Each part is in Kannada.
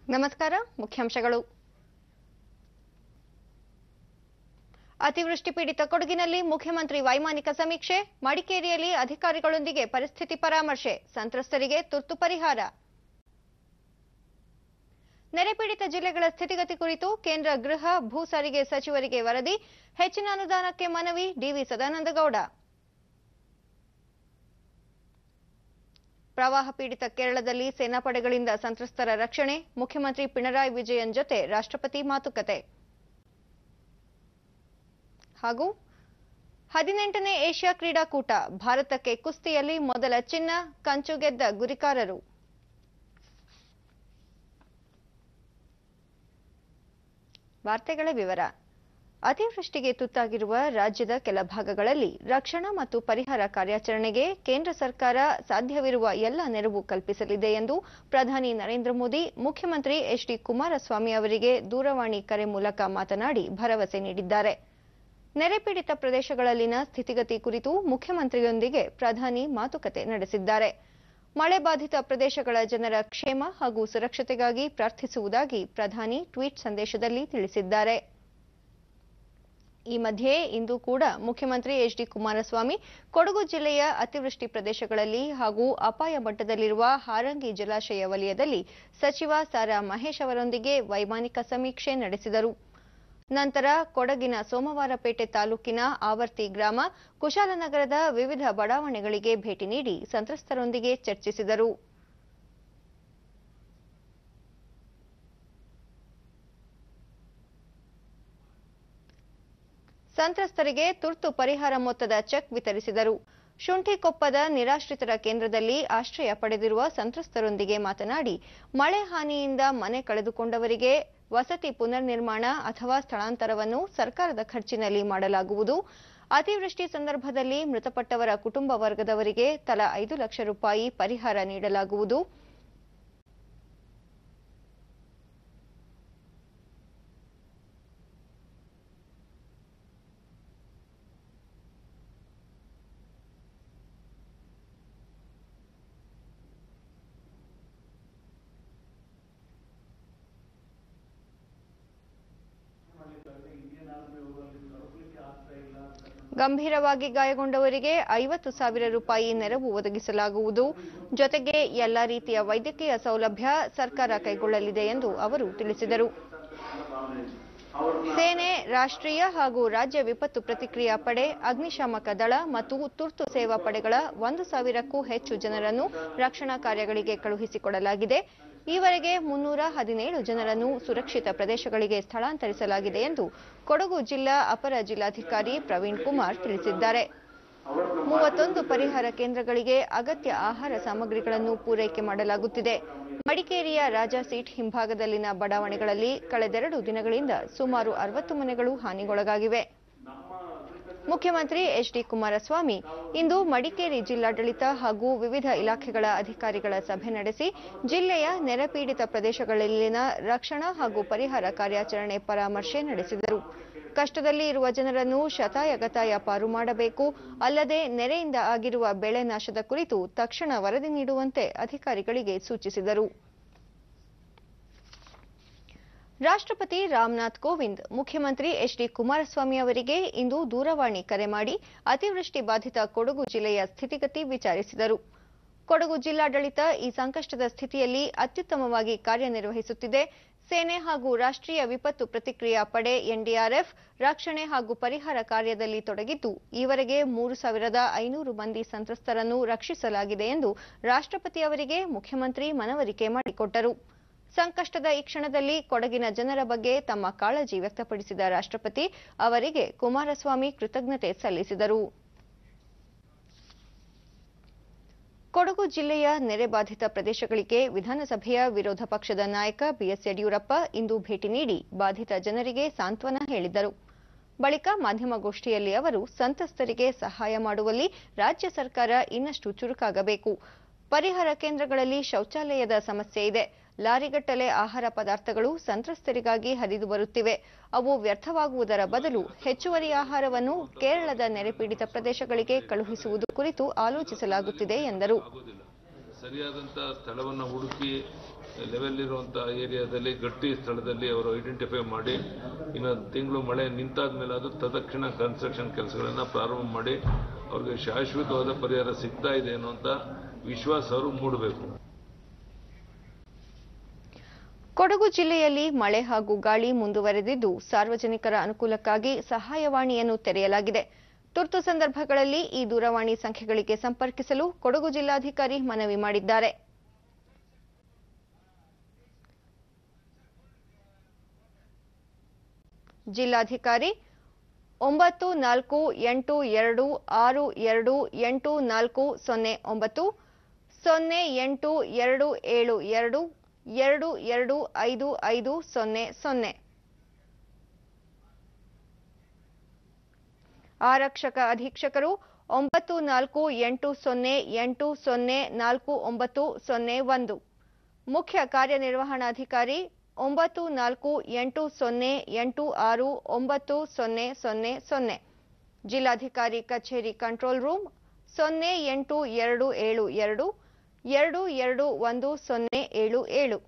ನಮಸ್ಕಾರ ಮುಖ್ಯಾಂಶಗಳು ಅತಿವೃಷ್ಟಿ ಪೀಡಿತ ಕೊಡಗಿನಲ್ಲಿ ಮುಖ್ಯಮಂತ್ರಿ ವೈಮಾನಿಕ ಸಮೀಕ್ಷೆ ಮಡಿಕೇರಿಯಲ್ಲಿ ಅಧಿಕಾರಿಗಳೊಂದಿಗೆ ಪರಿಸ್ಥಿತಿ ಪರಾಮರ್ಶೆ ಸಂತ್ರಸ್ತರಿಗೆ ತುರ್ತು ಪರಿಹಾರ ನೆರೆಪೀಡಿತ ಜಿಲ್ಲೆಗಳ ಸ್ಥಿತಿಗತಿ ಕುರಿತು ಕೇಂದ್ರ ಗೃಹ ಭೂ ಸಾರಿಗೆ ಸಚಿವರಿಗೆ ವರದಿ ಹೆಚ್ಚಿನ ಅನುದಾನಕ್ಕೆ ಮನವಿ ಡಿವಿ ಸದಾನಂದಗೌಡ ಪ್ರವಾಹ ಪೀಡಿತ ಕೇರಳದಲ್ಲಿ ಸೇನಾಪಡೆಗಳಿಂದ ಸಂತ್ರಸ್ತರ ರಕ್ಷಣೆ ಮುಖ್ಯಮಂತ್ರಿ ಪಿಣರಾಯಿ ವಿಜಯನ್ ಜೊತೆ ರಾಷ್ಟ್ರಪತಿ ಮಾತುಕತೆ ಹಾಗೂ ಹದಿನೆಂಟನೇ ಏಷ್ಯಾ ಕ್ರೀಡಾಕೂಟ ಭಾರತಕ್ಕೆ ಕುಸ್ತಿಯಲ್ಲಿ ಮೊದಲ ಚಿನ್ನ ಕಂಚು ಗೆದ್ದ ಗುರಿಕಾರರು ವಾರ್ತೆಗಳ ವಿವರ ಅತಿವೃಷ್ಟಿಗೆ ತುತ್ತಾಗಿರುವ ರಾಜ್ಯದ ಕೆಲ ಭಾಗಗಳಲ್ಲಿ ರಕ್ಷಣಾ ಮತ್ತು ಪರಿಹಾರ ಕಾರ್ಯಾಚರಣೆಗೆ ಕೇಂದ್ರ ಸರ್ಕಾರ ಸಾಧ್ಯವಿರುವ ಎಲ್ಲ ನೆರವು ಕಲ್ಪಿಸಲಿದೆ ಎಂದು ಪ್ರಧಾನಿ ನರೇಂದ್ರ ಮೋದಿ ಮುಖ್ಯಮಂತ್ರಿ ಎಚ್ ಡಿ ಕುಮಾರಸ್ವಾಮಿ ಅವರಿಗೆ ದೂರವಾಣಿ ಕರೆ ಮೂಲಕ ಮಾತನಾಡಿ ಭರವಸೆ ನೀಡಿದ್ದಾರೆ ನೆರೆಪೀಡಿತ ಪ್ರದೇಶಗಳಲ್ಲಿನ ಸ್ಥಿತಿಗತಿ ಕುರಿತು ಮುಖ್ಯಮಂತ್ರಿಯೊಂದಿಗೆ ಪ್ರಧಾನಿ ಮಾತುಕತೆ ನಡೆಸಿದ್ದಾರೆ ಮಳೆ ಬಾಧಿತ ಪ್ರದೇಶಗಳ ಜನರ ಕ್ಷೇಮ ಹಾಗೂ ಸುರಕ್ಷತೆಗಾಗಿ ಪ್ರಾರ್ಥಿಸುವುದಾಗಿ ಪ್ರಧಾನಿ ಟ್ವೀಟ್ ಸಂದೇಶದಲ್ಲಿ ತಿಳಿಸಿದ್ದಾರೆ ಈ ಮಧ್ಯೆ ಇಂದು ಕೂಡ ಮುಖ್ಯಮಂತ್ರಿ ಎಚ್ ಡಿ ಕುಮಾರಸ್ವಾಮಿ ಕೊಡಗು ಜಿಲ್ಲೆಯ ಅತಿವೃಷ್ಟಿ ಪ್ರದೇಶಗಳಲ್ಲಿ ಹಾಗೂ ಅಪಾಯ ಮಟ್ಟದಲ್ಲಿರುವ ಹಾರಂಗಿ ಜಲಾಶಯ ವಲಯದಲ್ಲಿ ಸಚಿವ ಸಾರಾ ಮಹೇಶ್ ಅವರೊಂದಿಗೆ ವೈಮಾನಿಕ ಸಮೀಕ್ಷೆ ನಡೆಸಿದರು ನಂತರ ಕೊಡಗಿನ ಸೋಮವಾರಪೇಟೆ ತಾಲೂಕಿನ ಆವರ್ತಿ ಗ್ರಾಮ ಕುಶಾಲನಗರದ ವಿವಿಧ ಬಡಾವಣೆಗಳಿಗೆ ಭೇಟಿ ನೀಡಿ ಸಂತ್ರಸ್ತರೊಂದಿಗೆ ಚರ್ಚಿಸಿದರು ಸಂತ್ರಸ್ತರಿಗೆ ತುರ್ತು ಪರಿಹಾರ ಮೊತ್ತದ ಚೆಕ್ ವಿತರಿಸಿದರು ಶುಂಠಿಕೊಪ್ಪದ ನಿರಾಶ್ರಿತರ ಕೇಂದ್ರದಲ್ಲಿ ಆಶ್ರಯ ಪಡೆದಿರುವ ಸಂತ್ರಸ್ತರೊಂದಿಗೆ ಮಾತನಾಡಿ ಮಳೆ ಹಾನಿಯಿಂದ ಮನೆ ಕಳೆದುಕೊಂಡವರಿಗೆ ವಸತಿ ಪುನರ್ನಿರ್ಮಾಣ ಅಥವಾ ಸ್ಥಳಾಂತರವನ್ನು ಸರ್ಕಾರದ ಖರ್ಚಿನಲ್ಲಿ ಮಾಡಲಾಗುವುದು ಅತಿವೃಷ್ಟಿ ಸಂದರ್ಭದಲ್ಲಿ ಮೃತಪಟ್ಟವರ ಕುಟುಂಬ ವರ್ಗದವರಿಗೆ ತಲಾ ಐದು ಲಕ್ಷ ರೂಪಾಯಿ ಪರಿಹಾರ ನೀಡಲಾಗುವುದು ಗಂಭೀರವಾಗಿ ಗಾಯಗೊಂಡವರಿಗೆ ಐವತ್ತು ಸಾವಿರ ರೂಪಾಯಿ ನೆರವು ಒದಗಿಸಲಾಗುವುದು ಜೊತೆಗೆ ಎಲ್ಲ ರೀತಿಯ ವೈದ್ಯಕೀಯ ಸೌಲಭ್ಯ ಸರ್ಕಾರ ಕೈಗೊಳ್ಳಲಿದೆ ಎಂದು ಅವರು ತಿಳಿಸಿದರು ಸೇನೆ ರಾಷ್ಟ್ರೀಯ ಹಾಗೂ ರಾಜ್ಯ ವಿಪತ್ತು ಪ್ರತಿಕ್ರಿಯಾ ಪಡೆ ಅಗ್ನಿಶಾಮಕ ದಳ ಮತ್ತು ತುರ್ತು ಸೇವಾ ಪಡೆಗಳ ಒಂದು ಸಾವಿರಕ್ಕೂ ಹೆಚ್ಚು ಜನರನ್ನು ರಕ್ಷಣಾ ಕಾರ್ಯಗಳಿಗೆ ಕಳುಹಿಸಿಕೊಡಲಾಗಿದೆ ಈವರೆಗೆ ಮುನ್ನೂರ ಹದಿನೇಳು ಜನರನ್ನು ಸುರಕ್ಷಿತ ಪ್ರದೇಶಗಳಿಗೆ ಸ್ಥಳಾಂತರಿಸಲಾಗಿದೆ ಎಂದು ಕೊಡಗು ಜಿಲ್ಲಾ ಅಪರ ಜಿಲ್ಲಾಧಿಕಾರಿ ಪ್ರವೀಣ್ ಕುಮಾರ್ ತಿಳಿಸಿದ್ದಾರೆ ಮೂವತ್ತೊಂದು ಪರಿಹಾರ ಕೇಂದ್ರಗಳಿಗೆ ಅಗತ್ಯ ಆಹಾರ ಸಾಮಗ್ರಿಗಳನ್ನು ಪೂರೈಕೆ ಮಾಡಲಾಗುತ್ತಿದೆ ಮಡಿಕೇರಿಯ ರಾಜಾ ಸೀಟ್ ಹಿಂಭಾಗದಲ್ಲಿನ ಬಡಾವಣೆಗಳಲ್ಲಿ ಕಳೆದೆರಡು ದಿನಗಳಿಂದ ಸುಮಾರು ಅರವತ್ತು ಮನೆಗಳು ಹಾನಿಗೊಳಗಾಗಿವೆ ಮುಖ್ಯಮಂತ್ರಿ ಎಚ್ ಡಿ ಕುಮಾರಸ್ವಾಮಿ ಇಂದು ಮಡಿಕೇರಿ ಜಿಲ್ಲಾಡಳಿತ ಹಾಗೂ ವಿವಿಧ ಇಲಾಖೆಗಳ ಅಧಿಕಾರಿಗಳ ಸಭೆ ನಡೆಸಿ ಜಿಲ್ಲೆಯ ನೆರೆಪೀಡಿತ ಪ್ರದೇಶಗಳಲ್ಲಿನ ರಕ್ಷಣಾ ಹಾಗೂ ಪರಿಹಾರ ಕಾರ್ಯಾಚರಣೆ ಪರಾಮರ್ಶೆ ನಡೆಸಿದರು ಕಷ್ಟದಲ್ಲಿ ಇರುವ ಜನರನ್ನು ಶತಾಯಗತಾಯ ಪಾರು ಮಾಡಬೇಕು ಅಲ್ಲದೆ ನೆರೆಯಿಂದ ಆಗಿರುವ ಬೆಳೆ ನಾಶದ ಕುರಿತು ತಕ್ಷಣ ವರದಿ ನೀಡುವಂತೆ ಅಧಿಕಾರಿಗಳಿಗೆ ಸೂಚಿಸಿದರು ರಾಷ್ಟ್ರಪತಿ ರಾಮನಾಥ್ ಕೋವಿಂದ್ ಮುಖ್ಯಮಂತ್ರಿ ಎಚ್ ಡಿ ಕುಮಾರಸ್ವಾಮಿ ಅವರಿಗೆ ಇಂದು ದೂರವಾಣಿ ಕರೆ ಮಾಡಿ ಅತಿವೃಷ್ಟಿ ಬಾಧಿತ ಕೊಡಗು ಜಿಲ್ಲೆಯ ಸ್ಥಿತಿಗತಿ ವಿಚಾರಿಸಿದರು ಕೊಡಗು ಜಿಲ್ಲಾಡಳಿತ ಈ ಸಂಕಷ್ಟದ ಸ್ಥಿತಿಯಲ್ಲಿ ಅತ್ಯುತ್ತಮವಾಗಿ ಕಾರ್ಯನಿರ್ವಹಿಸುತ್ತಿದೆ ಸೇನೆ ಹಾಗೂ ರಾಷ್ಟ್ರೀಯ ವಿಪತ್ತು ಪ್ರತಿಕ್ರಿಯಾ ಪಡೆ ಎನ್ಡಿಆರ್ಎಫ್ ರಕ್ಷಣೆ ಹಾಗೂ ಪರಿಹಾರ ಕಾರ್ಯದಲ್ಲಿ ತೊಡಗಿದ್ದು ಈವರೆಗೆ ಮೂರು ಸಾವಿರದ ಐನೂರು ಮಂದಿ ಸಂತ್ರಸ್ತರನ್ನು ರಕ್ಷಿಸಲಾಗಿದೆ ಎಂದು ರಾಷ್ಟ್ರಪತಿ ಅವರಿಗೆ ಮುಖ್ಯಮಂತ್ರಿ ಮನವರಿಕೆ ಮಾಡಿಕೊಟ್ಟರು ಸಂಕಷ್ಟದ ಈ ಕ್ಷಣದಲ್ಲಿ ಕೊಡಗಿನ ಜನರ ಬಗ್ಗೆ ತಮ್ಮ ಕಾಳಜಿ ವ್ಯಕ್ತಪಡಿಸಿದ ರಾಷ್ಟ್ರಪತಿ ಅವರಿಗೆ ಕುಮಾರಸ್ವಾಮಿ ಕೃತಜ್ಞತೆ ಸಲ್ಲಿಸಿದರು ಕೊಡಗು ಜಿಲ್ಲೆಯ ನೆರೆ ಬಾಧಿತ ಪ್ರದೇಶಗಳಿಗೆ ವಿಧಾನಸಭೆಯ ವಿರೋಧ ಪಕ್ಷದ ನಾಯಕ ಬಿಎಸ್ ಯಡಿಯೂರಪ್ಪ ಇಂದು ಭೇಟಿ ನೀಡಿ ಬಾಧಿತ ಜನರಿಗೆ ಸಾಂತ್ವನ ಹೇಳಿದರು ಬಳಿಕ ಮಾಧ್ಯಮಗೋಷ್ಠಿಯಲ್ಲಿ ಅವರು ಸಂತ್ರಸ್ತರಿಗೆ ಸಹಾಯ ಮಾಡುವಲ್ಲಿ ರಾಜ್ಯ ಸರ್ಕಾರ ಇನ್ನಷ್ಟು ಚುರುಕಾಗಬೇಕು ಪರಿಹಾರ ಕೇಂದ್ರಗಳಲ್ಲಿ ಶೌಚಾಲಯದ ಸಮಸ್ಯೆ ಇದೆ ಲಾರಿಗಟ್ಟಲೆ ಆಹಾರ ಪದಾರ್ಥಗಳು ಸಂತ್ರಸ್ತರಿಗಾಗಿ ಹರಿದು ಬರುತ್ತಿವೆ ಅವು ವ್ಯರ್ಥವಾಗುವುದರ ಬದಲು ಹೆಚ್ಚುವರಿ ಆಹಾರವನ್ನು ಕೇರಳದ ನೆರೆಪೀಡಿತ ಪ್ರದೇಶಗಳಿಗೆ ಕಳುಹಿಸುವುದು ಕುರಿತು ಆಲೋಚಿಸಲಾಗುತ್ತಿದೆ ಎಂದರು ಆಗೋದಿಲ್ಲ ಸರಿಯಾದಂಥ ಸ್ಥಳವನ್ನು ಹುಡುಕಿ ಲೆವೆಲ್ ಇರುವಂಥ ಏರಿಯಾದಲ್ಲಿ ಗಟ್ಟಿ ಸ್ಥಳದಲ್ಲಿ ಅವರು ಐಡೆಂಟಿಫೈ ಮಾಡಿ ಇನ್ನೊಂದು ತಿಂಗಳು ಮಳೆ ನಿಂತಾದ ಮೇಲೆ ಅದು ತದಕ್ಷಣ ಕನ್ಸ್ಟ್ರಕ್ಷನ್ ಕೆಲಸಗಳನ್ನು ಪ್ರಾರಂಭ ಮಾಡಿ ಅವ್ರಿಗೆ ಶಾಶ್ವತವಾದ ಪರಿಹಾರ ಸಿಗ್ತಾ ಇದೆ ಅನ್ನುವಂಥ ವಿಶ್ವಾಸ ಅವರು ಮೂಡಬೇಕು ಕೊಡಗು ಜಿಲ್ಲೆಯಲ್ಲಿ ಮಳೆ ಹಾಗೂ ಗಾಳಿ ಮುಂದುವರೆದಿದ್ದು ಸಾರ್ವಜನಿಕರ ಅನುಕೂಲಕ್ಕಾಗಿ ಸಹಾಯವಾಣಿಯನ್ನು ತೆರೆಯಲಾಗಿದೆ ತುರ್ತು ಸಂದರ್ಭಗಳಲ್ಲಿ ಈ ದೂರವಾಣಿ ಸಂಖ್ಯೆಗಳಿಗೆ ಸಂಪರ್ಕಿಸಲು ಕೊಡಗು ಜಿಲ್ಲಾಧಿಕಾರಿ ಮನವಿ ಮಾಡಿದ್ದಾರೆ ಜಿಲ್ಲಾಧಿಕಾರಿ ಒಂಬತ್ತು ನಾಲ್ಕು ಎಂಟು ಎರಡು ಆರು ಎರಡು ಎಂಟು ನಾಲ್ಕು ಸೊನ್ನೆ ಒಂಬತ್ತು ಸೊನ್ನೆ ಎಂಟು ಎರಡು ಏಳು ಎರಡು ಎರಡು ಎರಡು ಐದು ಐದು ಸೊನ್ನೆ ಸೊನ್ನೆ ಆರಕ್ಷಕ ಅಧೀಕ್ಷಕರು ಒಂಬತ್ತು ನಾಲ್ಕು ಎಂಟು ಸೊನ್ನೆ ಎಂಟು ಸೊನ್ನೆ ನಾಲ್ಕು ಒಂಬತ್ತು ಸೊನ್ನೆ ಒಂದು ಮುಖ್ಯ ಕಾರ್ಯನಿರ್ವಹಣಾಧಿಕಾರಿ ಒಂಬತ್ತು ನಾಲ್ಕು ಎಂಟು ಸೊನ್ನೆ ಎಂಟು ಆರು ಒಂಬತ್ತು ಸೊನ್ನೆ ಸೊನ್ನೆ ಸೊನ್ನೆ ಜಿಲ್ಲಾಧಿಕಾರಿ ಕಚೇರಿ ಕಂಟ್ರೋಲ್ ರೂಮ್ ಸೊನ್ನೆ ಎಂಟು ಎರಡು ಏಳು ಎರಡು ಎರಡು ಎರಡು ಒಂದು ಸೊನ್ನೆ ಏಳು ಏಳು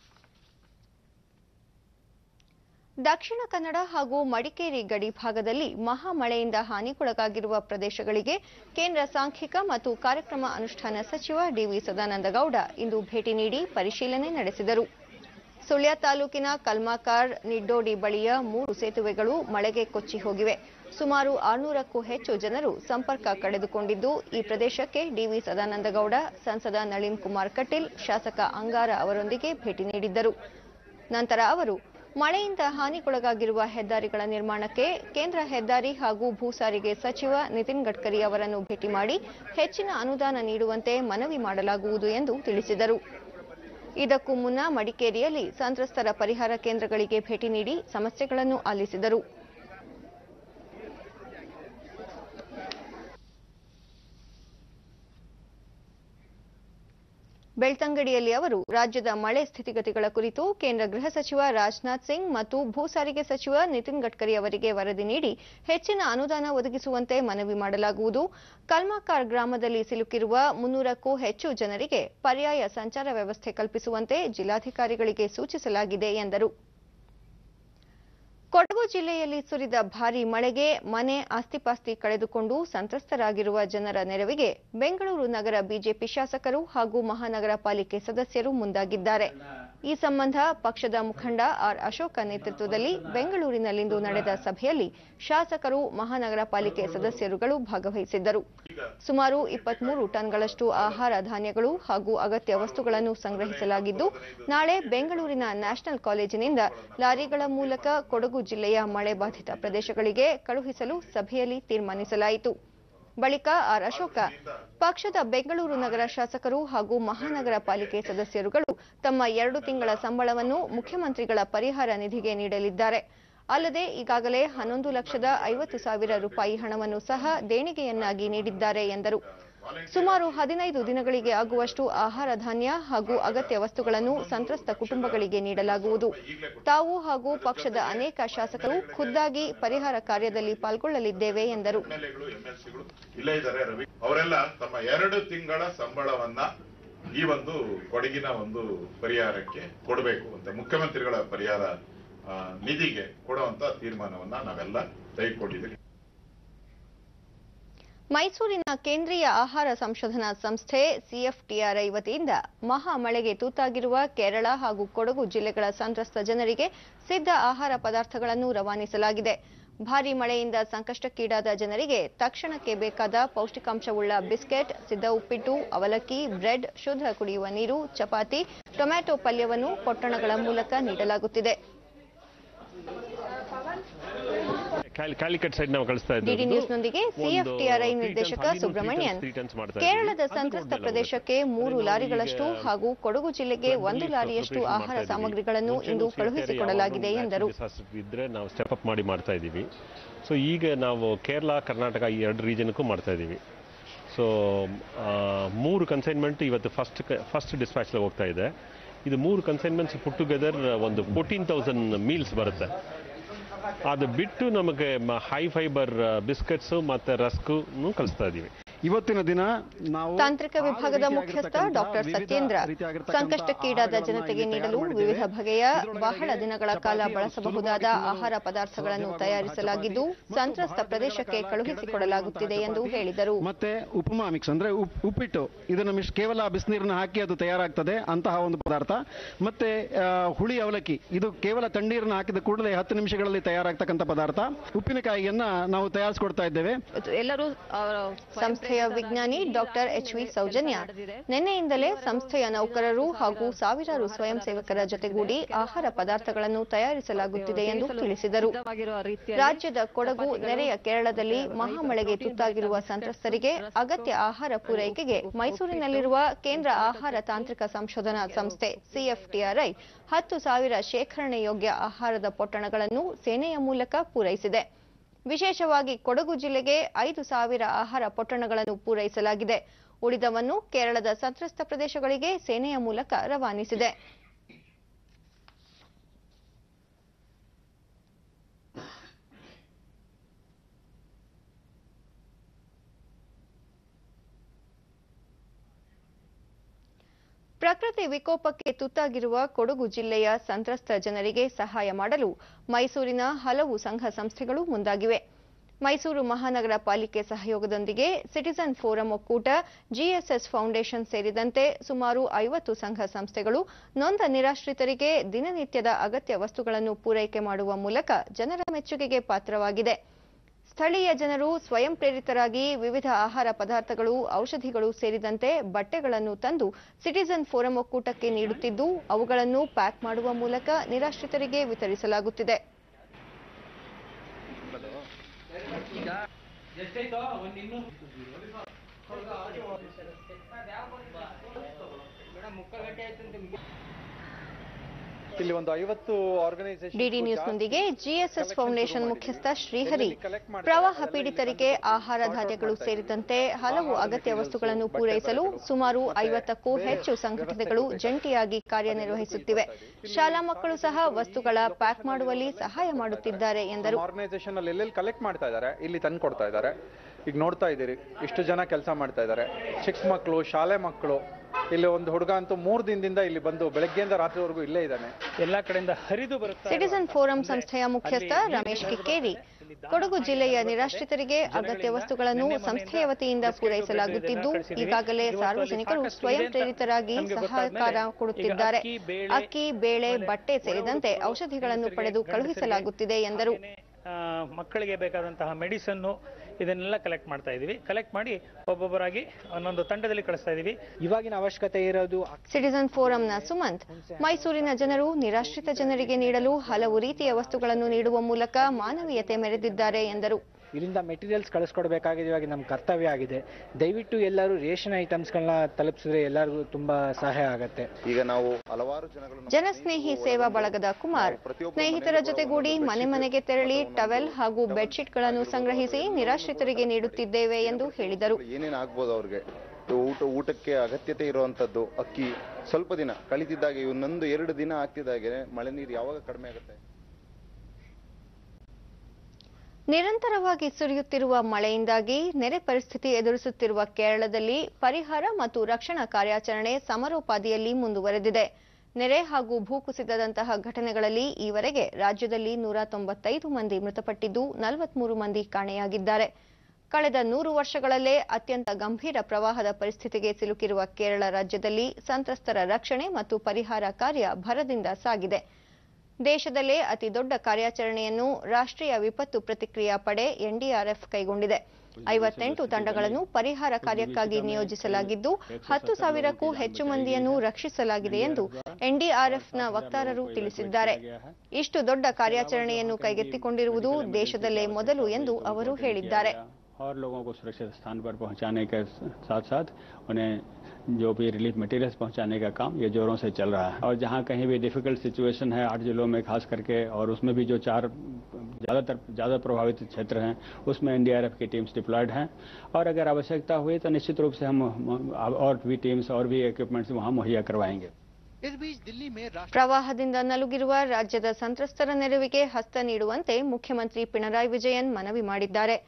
ದಕ್ಷಿಣ ಕನ್ನಡ ಹಾಗೂ ಮಡಿಕೇರಿ ಗಡಿ ಭಾಗದಲ್ಲಿ ಮಹಾಮಳೆಯಿಂದ ಹಾನಿಗೊಳಗಾಗಿರುವ ಪ್ರದೇಶಗಳಿಗೆ ಕೇಂದ್ರ ಸಾಂಖ್ಯಿಕ ಮತ್ತು ಕಾರ್ಯಕ್ರಮ ಅನುಷ್ಠಾನ ಸಚಿವ ಡಿವಿ ಸದಾನಂದಗೌಡ ಇಂದು ಭೇಟಿ ನೀಡಿ ಪರಿಶೀಲನೆ ನಡೆಸಿದರು ಸುಳ್ಯ ತಾಲೂಕಿನ ಕಲ್ಮಾಕಾರ್ ನಿಡ್ಡೋಡಿ ಬಳಿಯ ಮೂರು ಸೇತುವೆಗಳು ಮಳೆಗೆ ಕೊಚ್ಚಿ ಹೋಗಿವೆ ಸುಮಾರು ಆರುನೂರಕ್ಕೂ ಹೆಚ್ಚು ಜನರು ಸಂಪರ್ಕ ಕಳೆದುಕೊಂಡಿದ್ದು ಈ ಪ್ರದೇಶಕ್ಕೆ ಡಿವಿ ಸದಾನಂದಗೌಡ ಸಂಸದ ನಳಿನ್ ಕುಮಾರ್ ಕಟೀಲ್ ಶಾಸಕ ಅಂಗಾರ ಅವರೊಂದಿಗೆ ಭೇಟಿ ನೀಡಿದ್ದರು ನಂತರ ಅವರು ಮಳೆಯಿಂದ ಹಾನಿಗೊಳಗಾಗಿರುವ ಹೆದ್ದಾರಿಗಳ ನಿರ್ಮಾಣಕ್ಕೆ ಕೇಂದ್ರ ಹೆದ್ದಾರಿ ಹಾಗೂ ಭೂ ಸಾರಿಗೆ ಸಚಿವ ನಿತಿನ್ ಗಡ್ಕರಿ ಅವರನ್ನು ಭೇಟಿ ಮಾಡಿ ಹೆಚ್ಚಿನ ಅನುದಾನ ನೀಡುವಂತೆ ಮನವಿ ಮಾಡಲಾಗುವುದು ಎಂದು ತಿಳಿಸಿದರು ಇದಕ್ಕೂ ಮುನ್ನ ಮಡಿಕೇರಿಯಲ್ಲಿ ಸಂತ್ರಸ್ತರ ಪರಿಹಾರ ಕೇಂದ್ರಗಳಿಗೆ ಭೇಟಿ ನೀಡಿ ಸಮಸ್ಯೆಗಳನ್ನು ಆಲಿಸಿದರು ಬೆಳ್ತಂಗಡಿಯಲ್ಲಿ ಅವರು ರಾಜ್ಯದ ಮಳೆ ಸ್ಥಿತಿಗತಿಗಳ ಕುರಿತು ಕೇಂದ್ರ ಗೃಹ ಸಚಿವ ರಾಜನಾಥ್ ಸಿಂಗ್ ಮತ್ತು ಭೂ ಸಾರಿಗೆ ಸಚಿವ ನಿತಿನ್ ಗಡ್ಕರಿ ಅವರಿಗೆ ವರದಿ ನೀಡಿ ಹೆಚ್ಚಿನ ಅನುದಾನ ಒದಗಿಸುವಂತೆ ಮನವಿ ಮಾಡಲಾಗುವುದು ಕಲ್ಮಾಕಾರ್ ಗ್ರಾಮದಲ್ಲಿ ಸಿಲುಕಿರುವ ಮುನ್ನೂರಕ್ಕೂ ಹೆಚ್ಚು ಜನರಿಗೆ ಪರ್ಯಾಯ ಸಂಚಾರ ವ್ಯವಸ್ಥೆ ಕಲ್ಪಿಸುವಂತೆ ಜಿಲ್ಲಾಧಿಕಾರಿಗಳಿಗೆ ಸೂಚಿಸಲಾಗಿದೆ ಎಂದರು ಕೊಡಗು ಜಿಲ್ಲೆಯಲ್ಲಿ ಸುರಿದ ಭಾರೀ ಮಳೆಗೆ ಮನೆ ಆಸ್ತಿಪಾಸ್ತಿ ಕಳೆದುಕೊಂಡು ಸಂತ್ರಸ್ತರಾಗಿರುವ ಜನರ ನೆರವಿಗೆ ಬೆಂಗಳೂರು ನಗರ ಬಿಜೆಪಿ ಶಾಸಕರು ಹಾಗೂ ಮಹಾನಗರ ಪಾಲಿಕೆ ಸದಸ್ಯರು ಮುಂದಾಗಿದ್ದಾರೆ ಈ ಸಂಬಂಧ ಪಕ್ಷದ ಮುಖಂಡ ಆರ್ ಅಶೋಕ ನೇತೃತ್ವದಲ್ಲಿ ಬೆಂಗಳೂರಿನಲ್ಲಿಂದು ನಡೆದ ಸಭೆಯಲ್ಲಿ ಶಾಸಕರು ಮಹಾನಗರ ಪಾಲಿಕೆ ಸದಸ್ಯರುಗಳು ಭಾಗವಹಿಸಿದ್ದರು ಸುಮಾರು ಇಪ್ಪತ್ಮೂರು ಟನ್ಗಳಷ್ಟು ಆಹಾರ ಧಾನ್ಯಗಳು ಹಾಗೂ ಅಗತ್ಯ ವಸ್ತುಗಳನ್ನು ಸಂಗ್ರಹಿಸಲಾಗಿದ್ದು ನಾಳೆ ಬೆಂಗಳೂರಿನ ನ್ಯಾಷನಲ್ ಕಾಲೇಜಿನಿಂದ ಲಾರಿಗಳ ಮೂಲಕ ಕೊಡಗು ಜಿಲ್ಲೆಯ ಮಳೆ ಬಾಧಿತ ಪ್ರದೇಶಗಳಿಗೆ ಕಳುಹಿಸಲು ಸಭೆಯಲ್ಲಿ ತೀರ್ಮಾನಿಸಲಾಯಿತು ಬಳಿಕ ಆರ್ ಅಶೋಕ ಪಕ್ಷದ ಬೆಂಗಳೂರು ನಗರ ಶಾಸಕರು ಹಾಗೂ ಮಹಾನಗರ ಪಾಲಿಕೆ ಸದಸ್ಯರುಗಳು ತಮ್ಮ ಎರಡು ತಿಂಗಳ ಸಂಬಳವನ್ನು ಮುಖ್ಯಮಂತ್ರಿಗಳ ಪರಿಹಾರ ನಿಧಿಗೆ ನೀಡಲಿದ್ದಾರೆ ಅಲ್ಲದೆ ಈಗಾಗಲೇ ಹನ್ನೊಂದು ಲಕ್ಷದ ಐವತ್ತು ಸಾವಿರ ರೂಪಾಯಿ ಹಣವನ್ನು ಸಹ ದೇಣಿಗೆಯನ್ನಾಗಿ ನೀಡಿದ್ದಾರೆ ಎಂದರು ಸುಮಾರು ಹದಿನೈದು ದಿನಗಳಿಗೆ ಆಗುವಷ್ಟು ಆಹಾರ ಧಾನ್ಯ ಹಾಗೂ ಅಗತ್ಯ ವಸ್ತುಗಳನ್ನು ಸಂತ್ರಸ್ತ ಕುಟುಂಬಗಳಿಗೆ ನೀಡಲಾಗುವುದು ತಾವು ಹಾಗೂ ಪಕ್ಷದ ಅನೇಕ ಶಾಸಕರು ಖುದ್ದಾಗಿ ಪರಿಹಾರ ಕಾರ್ಯದಲ್ಲಿ ಪಾಲ್ಗೊಳ್ಳಲಿದ್ದೇವೆ ಎಂದರು ಎಂಎಲ್ಎಗಳು ಎಂಎಲ್ಸಿಗಳು ಇಲ್ಲೇ ಇದ್ದಾರೆ ರವಿ ಅವರೆಲ್ಲ ತಮ್ಮ ಎರಡು ತಿಂಗಳ ಸಂಬಳವನ್ನ ಈ ಒಂದು ಕೊಡಗಿನ ಒಂದು ಪರಿಹಾರಕ್ಕೆ ಕೊಡಬೇಕು ಅಂತ ಮುಖ್ಯಮಂತ್ರಿಗಳ ಪರಿಹಾರ ಆ, ನಿಧಿಗೆ ಕೊಡುವಂತ ತೀರ್ಮಾನವನ್ನ ನಾವೆಲ್ಲ ತೆಗೆದುಕೊಂಡಿದ್ದೀವಿ ಮೈಸೂರಿನ ಕೇಂದ್ರೀಯ ಆಹಾರ ಸಂಶೋಧನಾ ಸಂಸ್ಥೆ ಸಿಎಫ್ಟಿಆರ್ಐ ವತಿಯಿಂದ ಮಹಾ ಮಳೆಗೆ ತೂತಾಗಿರುವ ಕೇರಳ ಹಾಗೂ ಕೊಡಗು ಜಿಲ್ಲೆಗಳ ಸಂತ್ರಸ್ತ ಜನರಿಗೆ ಸಿದ್ಧ ಆಹಾರ ಪದಾರ್ಥಗಳನ್ನು ರವಾನಿಸಲಾಗಿದೆ ಭಾರೀ ಮಳೆಯಿಂದ ಸಂಕಷ್ಟಕ್ಕೀಡಾದ ಜನರಿಗೆ ತಕ್ಷಣಕ್ಕೆ ಬೇಕಾದ ಪೌಷ್ಟಿಕಾಂಶವುಳ್ಳ ಬಿಸ್ಕೆಟ್ ಸಿದ್ಧ ಉಪ್ಪಿಟ್ಟು ಅವಲಕ್ಕಿ ಬ್ರೆಡ್ ಶುದ್ಧ ಕುಡಿಯುವ ನೀರು ಚಪಾತಿ ಟೊಮ್ಯಾಟೊ ಪಲ್ಯವನ್ನು ಪೊಟ್ಟಣಗಳ ಮೂಲಕ ನೀಡಲಾಗುತ್ತಿದೆ ಕ್ಯಾಲಿ- ಕ್ಯಾಲಿಕಟ್ ಸೈಡ್ ನಾವು ಕಳಿಸ್ತಾ ಇದ್ದೀವಿ ಡಿಡಿ ನ್ಯೂಸ್ನೊಂದಿಗೆ ಸಿಎಫ್ಟಿಆರ್ಐ ನಿರ್ದೇಶಕ ಸುಬ್ರಹ್ಮಣ್ಯನ್ ಕೇರಳದ ಸಂತ್ರಸ್ತ ಪ್ರದೇಶಕ್ಕೆ ಮೂರು ಲಾರಿಗಳಷ್ಟು ಹಾಗೂ ಕೊಡಗು ಜಿಲ್ಲೆಗೆ ಒಂದು ಲಾರಿಯಷ್ಟು ಆಹಾರ ಸಾಮಗ್ರಿಗಳನ್ನು ಇಂದು ಕಳುಹಿಸಿಕೊಡಲಾಗಿದೆ ಎಂದರು ಇದ್ರೆ ನಾವು ಸ್ಟೆಪ್ ಅಪ್ ಮಾಡಿ ಮಾಡ್ತಾ ಇದ್ದೀವಿ ಸೊ ಈಗ ನಾವು ಕೇರಳ ಕರ್ನಾಟಕ ಈ ಎರಡು ರೀಜನ್ಗೂ ಮಾಡ್ತಾ ಇದ್ದೀವಿ ಸೊ ಮೂರು ಕನ್ಸೈನ್ಮೆಂಟ್ ಇವತ್ತು ಫಸ್ಟ್ ಫಸ್ಟ್ ಡಿಸ್ಪ್ಯಾಚ್ಗೆ ಹೋಗ್ತಾ ಇದೆ ಇದು ಮೂರು ಕನ್ಸೈನ್ಮೆಂಟ್ಸ್ ಪುಟ್ ಟುಗೆದರ್ ಒಂದು ಫೋರ್ಟೀನ್ ತೌಸಂಡ್ ಮೀಲ್ಸ್ ಬರುತ್ತೆ ಅದು ಬಿಟ್ಟು ನಮಗೆ ಹೈ ಫೈಬರ್ ಬಿಸ್ಕೆಟ್ಸು ಮತ್ತು ರಸ್ಕು ಕಳಿಸ್ತಾ ಇದ್ದೀವಿ ಇವತ್ತಿನ ದಿನ ನಾವು ತಾಂತ್ರಿಕ ಆರು ವಿಭಾಗದ ಮುಖ್ಯಸ್ಥ ರೀತಿಯಾಗಿರ್ತಕ್ಕಂಥ ಡಾಕ್ಟರ್ ವಿವಿಧ ಸತ್ಯೇಂದ್ರ ರೀತಿಯಾಗಿರ್ತಕ್ಕಂಥ ಸಂಕಷ್ಟಕ್ಕೀಡಾದ ಆಹಾರಗಳನ್ನ ಜನತೆಗೆ ಇಲ್ಲಿ ನೀಡಲು ತಯಾರು ವಿವಿಧ ಮಾಡಿದ್ದೇವೆ. ಬಗೆಯ ಇದರೊಳಗಡೆ ಬಹಳ ದಿನಗಳ ಕಾಲ ಚಪಾತಿ ಬಳಸಬಹುದಾದ ಸುಲಭವಾಗಿ ಆಹಾರ ಪದಾರ್ಥಗಳನ್ನು ಸಾಧ್ಯವಾಗುವಂತಹ ತಯಾರಿಸಲಾಗಿದ್ದು ಚಪಾತಿ ಸಂತ್ರಸ್ತ ಮತ್ತು ಪ್ರದೇಶಕ್ಕೆ ಬಹಳ ಕಳುಹಿಸಿಕೊಡಲಾಗುತ್ತಿದೆ ಎಂದು ಚಪಾತಿ ಹೇಳಿದರು ಮತ್ತೆ ಉಪಮಾ ಮಿಕ್ಸ್ ಅಂದ್ರೆ ಉಪ್- ಉಪ್ಪಿಟ್ಟು ಇದನ್ನು ಮಿಶ್ ಕೇವಲ ಬಿಸಿನೀರನ್ನ ಹಾಕಿ ಅದು ತಯಾರಾಗ್ತದೆ ಅಂತಹ ಒಂದು ಪದಾರ್ಥ ಮತ್ತೆ ಆ, ಹುಳಿ ಅವಲಕ್ಕಿ ಇದು ಕೇವಲ ತಣ್ಣೀರನ್ನ ಹಾಕಿದ ಕೂಡಲೇ ಹತ್ತು ನಿಮಿಷಗಳಲ್ಲಿ ತಯಾರಾಗ್ತಕ್ಕಂಥ ಪದಾರ್ಥ ಉಪ್ಪಿನಕಾಯಿಯನ್ನ ನಾವು ತಯಾರಿಸಿಕೊಡ್ತಾ ಇದ್ದೇವೆ ಎಲ್ಲರೂ ಅವರ ಸಂಸ್ಥೆಯ ವಿಜ್ಞಾನಿ ಡಾಕ್ಟರ್ ಎಚ್ ವಿ ಸೌಜನ್ಯ ನಿನ್ನೆಯಿಂದಲೇ ಸಂಸ್ಥೆಯ ನೌಕರರು ಹಾಗೂ ಸಾವಿರಾರು ಸ್ವಯಂ ಸೇವಕರ ಜೊತೆಗೂಡಿ ಆಹಾರ ಪದಾರ್ಥಗಳನ್ನು ತಯಾರಿಸಲಾಗುತ್ತಿದೆ ಎಂದು ತಿಳಿಸಿದರು ಸಿದ್ಧವಾಗಿರುವ ರೀತಿಯಲ್ಲಿ ರಾಜ್ಯದ ಕೊಡಗು ನೆರೆಯ ಕೇರಳದಲ್ಲಿ ಮಹಾಮಳೆಗೆ ತುತ್ತಾಗಿರುವ ಸಂತ್ರಸ್ತರಿಗೆ ಅಗತ್ಯ ಆಹಾರ ಪೂರೈಕೆಗೆ ಮೈಸೂರಿನಲ್ಲಿರುವ ಕೇಂದ್ರ ಆಹಾರ ತಾಂತ್ರಿಕ ಸಂಶೋಧನಾ ಸಂಸ್ಥೆ ಸಿಎಫ್ಟಿಆರ್ಐ ಹತ್ತು ಸಾವಿರ ಶೇಖರಣೆ ಯೋಗ್ಯ ಆಹಾರದ ಪೊಟ್ಟಣಗಳನ್ನು ಸೇನೆಯ ಮೂಲಕ ಪೂರೈಸಿದೆ ವಿಶೇಷವಾಗಿ ಕೊಡಗು ಜಿಲ್ಲೆಗೆ ಐದು ಸಾವಿರ ಆಹಾರ ಪೊಟ್ಟಣಗಳನ್ನು ಪೂರೈಸಲಾಗಿದೆ ಉಳಿದವನ್ನು ಕೇರಳದ ಸಂತ್ರಸ್ತ ಪ್ರದೇಶಗಳಿಗೆ ಸೇನೆಯ ಮೂಲಕ ರವಾನಿಸಿದೆ ಪ್ರಕೃತಿ ವಿಕೋಪಕ್ಕೆ ತುತ್ತಾಗಿರುವ ಕೊಡಗು ಜಿಲ್ಲೆಯ ಸಂತ್ರಸ್ತ ಜನರಿಗೆ ಸಹಾಯ ಮಾಡಲು ಮೈಸೂರಿನ ಹಲವು ಸಂಘ ಸಂಸ್ಥೆಗಳು ಮುಂದಾಗಿವೆ ಮೈಸೂರು ಮಹಾನಗರ ಪಾಲಿಕೆ ಸಹಯೋಗದೊಂದಿಗೆ ಸಿಟಿಜನ್ ಫೋರಂ ಒಕ್ಕೂಟ ಜಿಎಸ್ಎಸ್ ಫೌಂಡೇಶನ್ ಸೇರಿದಂತೆ ಸುಮಾರು ಐವತ್ತು ಸಂಘ ಸಂಸ್ಥೆಗಳು ನೊಂದ ನಿರಾಶ್ರಿತರಿಗೆ ದಿನನಿತ್ಯದ ಅಗತ್ಯ ವಸ್ತುಗಳನ್ನು ಪೂರೈಕೆ ಮಾಡುವ ಮೂಲಕ ಜನರ ಮೆಚ್ಚುಗೆಗೆ ಪಾತ್ರವಾಗಿದೆ ಸ್ಥಳೀಯ ಜನರು ಸ್ವಯಂ ಪ್ರೇರಿತರಾಗಿ ವಿವಿಧ ಆಹಾರ ಪದಾರ್ಥಗಳು ಔಷಧಿಗಳು ಸೇರಿದಂತೆ ಬಟ್ಟೆಗಳನ್ನು ತಂದು ಸಿಟಿಜನ್ ಫೋರಂ ಒಕ್ಕೂಟಕ್ಕೆ ನೀಡುತ್ತಿದ್ದು ಅವುಗಳನ್ನು ಪ್ಯಾಕ್ ಮಾಡುವ ಮೂಲಕ ನಿರಾಶ್ರಿತರಿಗೆ ವಿತರಿಸಲಾಗುತ್ತಿದೆ ಇಲ್ಲಿ ಒಂದು ಐವತ್ತು ಆರ್ಗನೈಸೇಷನ್ ಡಿಡಿ ನ್ಯೂಸ್ನೊಂದಿಗೆ ಜಿಎಸ್ಎಸ್ ಫೌಂಡೇಶನ್ ಮುಖ್ಯಸ್ಥ ಶ್ರೀಹರಿ ಪ್ರವಾಹ ಪೀಡಿತರಿಗೆ ಆಹಾರ ಧಾನ್ಯಗಳು ಸೇರಿದಂತೆ ಹಲವು ಅಗತ್ಯ ವಸ್ತುಗಳನ್ನು ಪೂರೈಸಲು ಸುಮಾರು ಐವತ್ತಕ್ಕೂ ಹೆಚ್ಚು ಸಂಘಟನೆಗಳು ಜಂಟಿಯಾಗಿ ಕಾರ್ಯನಿರ್ವಹಿಸುತ್ತಿವೆ ಶಾಲಾ ಮಕ್ಕಳು ಸಹ ವಸ್ತುಗಳ ಪ್ಯಾಕ್ ಮಾಡುವಲ್ಲಿ ಸಹಾಯ ಮಾಡುತ್ತಿದ್ದಾರೆ ಎಂದರು ಆರ್ಗನೈಸೇಷನ್ ಅಲ್ಲಿ ಎಲ್ಲೆಲ್ಲಿ ಕಲೆಕ್ಟ್ ಮಾಡ್ತಾ ಇದ್ದಾರೆ ಇಲ್ಲಿ ತಂದು ಕೊಡ್ತಾ ಇದ್ದಾರೆ ಈಗ ನೋಡ್ತಾ ಇದ್ದೀರಿ ಇಷ್ಟು ಜನ ಕೆಲಸ ಮಾಡ್ತಾ ಇದ್ದಾರೆ ಚಿಕ್ಕ ಮಕ್ಕಳು ಶಾಲೆ ಮಕ್ಕಳು ಇಲ್ಲಿ ಒಂದು ಹುಡುಗ ಅಂತೂ ಮೂರು ದಿನದಿಂದ ಇಲ್ಲಿ ಬಂದು ಬೆಳಗ್ಗೆಯಿಂದ ರಾತ್ರಿವರೆಗೂ ಇಲ್ಲೇ ಇದ್ದಾನೆ ಎಲ್ಲಾ ಕಡೆಯಿಂದ ಹರಿದು ಬರುತ್ತಾ ಸಿಟಿಜನ್ ಫೋರಂ ಸಂಸ್ಥೆಯ ಮುಖ್ಯಸ್ಥ ರಮೇಶ್ ಕಿಕ್ಕೇರಿ ಕೊಡಗು ಜಿಲ್ಲೆಯ ನಿರಾಶ್ರಿತರಿಗೆ ಅಗತ್ಯ ವಸ್ತುಗಳನ್ನು ಸಂಸ್ಥೆಯ ವತಿಯಿಂದ ಪೂರೈಸಲಾಗುತ್ತಿದ್ದು ಈಗಾಗಲೇ ಸಾರ್ವಜನಿಕರು ಸ್ವಯಂ ಪ್ರೇರಿತರಾಗಿ ಸಹಕಾರ ಕೊಡುತ್ತಿದ್ದಾರೆ ಅಕ್ಕಿ ಬೇಳೆ ಬಟ್ಟೆ ಸೇರಿದಂತೆ ಔಷಧಿಗಳನ್ನು ಪಡೆದು ಕಳುಹಿಸಲಾಗುತ್ತಿದೆ ಎಂದರು ಆ, ಮಕ್ಕಳಿಗೆ ಬೇಕಾದಂತಹ ಮೆಡಿಸನ್ನು ಇದನ್ನೆಲ್ಲ ಕಲೆಕ್ಟ್ ಮಾಡ್ತಾ ಇದೀವಿ ಕಲೆಕ್ಟ್ ಮಾಡಿ ಒಬ್ಬೊಬ್ಬರಾಗಿ ಒಂದೊಂದು ತಂಡದಲ್ಲಿ ಕಳಿಸ್ತಾ ಇದೀವಿ ಇವಾಗಿನ ಅವಶ್ಯಕತೆ ಇರೋದು ಸಿಟಿಜನ್ ಫೋರಂನ ಸುಮಂತ್ ಮೈಸೂರಿನ ಜನರು ನಿರಾಶ್ರಿತ ಜನರಿಗೆ ನೀಡಲು ಹಲವು ರೀತಿಯ ವಸ್ತುಗಳನ್ನು ನೀಡುವ ಮೂಲಕ ಮಾನವೀಯತೆ ಮೆರೆದಿದ್ದಾರೆ ಎಂದರು ಇಲ್ಲಿಂದ ಮೆಟೀರಿಯಲ್ಸ್ ಕಳಿಸ್ಕೊಡ್ಬೇಕಾಗಿದೆ ಇವಾಗ ನಮ್ಮ ಕರ್ತವ್ಯ ಆಗಿದೆ ದಯವಿಟ್ಟು ಎಲ್ಲರೂ ರೇಷನ್ ಐಟಮ್ಸ್ಗಳನ್ನ ತಲುಪಿಸಿದ್ರೆ ಎಲ್ಲರಿಗೂ ತುಂಬಾ ಸಹಾಯ ಆಗತ್ತೆ ಈಗ ನಾವು ಹಲವಾರು ಜನಗಳು ಜನಸ್ನೇಹಿ ಸೇವಾ ಬಳಗದ ಕುಮಾರ್ ಸ್ನೇಹಿತರ ಜೊತೆಗೂಡಿ ಮನೆ ಮನೆಗೆ ತೆರಳಿ ಟವೆಲ್ ಹಾಗೂ ಬೆಡ್ಶೀಟ್ಗಳನ್ನು ಸಂಗ್ರಹಿಸಿ ನಿರಾಶ್ರಿತರಿಗೆ ನೀಡುತ್ತಿದ್ದೇವೆ ಎಂದು ಹೇಳಿದರು ಏನೇನು ಆಗ್ಬೋದು ಅವ್ರಿಗೆ ಊಟ ಊಟಕ್ಕೆ ಅಗತ್ಯತೆ ಇರುವಂತದ್ದು ಅಕ್ಕಿ ಸ್ವಲ್ಪ ದಿನ ಕಳಿತಿದ್ದಾಗೆ ಇನ್ನೊಂದು ಎರಡು ದಿನ ಆಗ್ತಿದ್ದಾಗೆ ಮಳೆ ನೀರು ಯಾವಾಗ ಕಡಿಮೆ ಆಗುತ್ತೆ ನಿರಂತರವಾಗಿ ಸುರಿಯುತ್ತಿರುವ ಮಳೆಯಿಂದಾಗಿ ನೆರೆ ಪರಿಸ್ಥಿತಿ ಎದುರಿಸುತ್ತಿರುವ ಕೇರಳದಲ್ಲಿ ಪರಿಹಾರ ಮತ್ತು ರಕ್ಷಣಾ ಕಾರ್ಯಾಚರಣೆ ಸಮರೋಪಾದಿಯಲ್ಲಿ ಮುಂದುವರೆದಿದೆ ನೆರೆ ಹಾಗೂ ಭೂಕುಸಿತದಂತಹ ಘಟನೆಗಳಲ್ಲಿ ಈವರೆಗೆ ರಾಜ್ಯದಲ್ಲಿ ನೂರ ತೊಂಬತ್ತೈದು ಮಂದಿ ಮೃತಪಟ್ಟಿದ್ದು ನಲವತ್ಮೂರು ಮಂದಿ ಕಾಣೆಯಾಗಿದ್ದಾರೆ ಕಳೆದ ನೂರು ವರ್ಷಗಳಲ್ಲೇ ಅತ್ಯಂತ ಗಂಭೀರ ಪ್ರವಾಹದ ಪರಿಸ್ಥಿತಿಗೆ ಸಿಲುಕಿರುವ ಕೇರಳ ರಾಜ್ಯದಲ್ಲಿ ಸಂತ್ರಸ್ತರ ರಕ್ಷಣೆ ಮತ್ತು ಪರಿಹಾರ ಕಾರ್ಯ ಭರದಿಂದ ಸಾಗಿದೆ ದೇಶದಲ್ಲೇ ಅತಿ ದೊಡ್ಡ ಕಾರ್ಯಾಚರಣೆಯನ್ನು ರಾಷ್ಟ್ರೀಯ ವಿಪತ್ತು ಪ್ರತಿಕ್ರಿಯಾ ಪಡೆ ಎನ್ಡಿಆರ್ಎಫ್ ಕೈಗೊಂಡಿದೆ ಐವತ್ತೆಂಟು ತಂಡಗಳನ್ನು ಪರಿಹಾರ ಕಾರ್ಯಕ್ಕಾಗಿ ನಿಯೋಜಿಸಲಾಗಿದ್ದು ಹತ್ತು ಸಾವಿರಕ್ಕೂ ಹೆಚ್ಚು ಮಂದಿಯನ್ನು ರಕ್ಷಿಸಲಾಗಿದೆ ಎಂದು ಎನ್ಡಿಆರ್ಎಫ್ನ ವಕ್ತಾರರು ತಿಳಿಸಿದ್ದಾರೆ ಇಷ್ಟು ದೊಡ್ಡ ಕಾರ್ಯಾಚರಣೆಯನ್ನು ಕೈಗೆತ್ತಿಕೊಂಡಿರುವುದು ದೇಶದಲ್ಲೇ ಮೊದಲು ಎಂದು ಅವರು ಹೇಳಿದ್ದಾರೆ और लोगों को सुरक्षित स्थान पर पहुंचाने के साथ साथ उन्हें जो भी रिलीफ मटेरियल्स पहुंचाने का काम ये जोरों से चल रहा है और जहां कहीं भी डिफिकल्ट सिचुएशन है आठ जिलों में खास करके और उसमें भी जो चार ज़्यादातर ज़्यादा प्रभावित क्षेत्र हैं उसमें एनडीआरएफ की टीम्स डिप्लॉयड हैं और अगर आवश्यकता हुई तो निश्चित रूप से हम और भी टीम्स और भी इक्विपमेंट्स वहाँ मुहैया करवाएंगे ಪ್ರವಾಹದಿಂದ ನಲುಗಿರುವ ರಾಜ್ಯದ ಸಂತ್ರಸ್ತರ ನೆರವಿಗೆ ಹಸ್ತ ನೀಡುವಂತೆ ಮುಖ್ಯಮಂತ್ರಿ ಪಿಣರಾಯಿ ವಿಜಯನ್ ಮನವಿ ಮಾಡಿದ್ದಾರೆ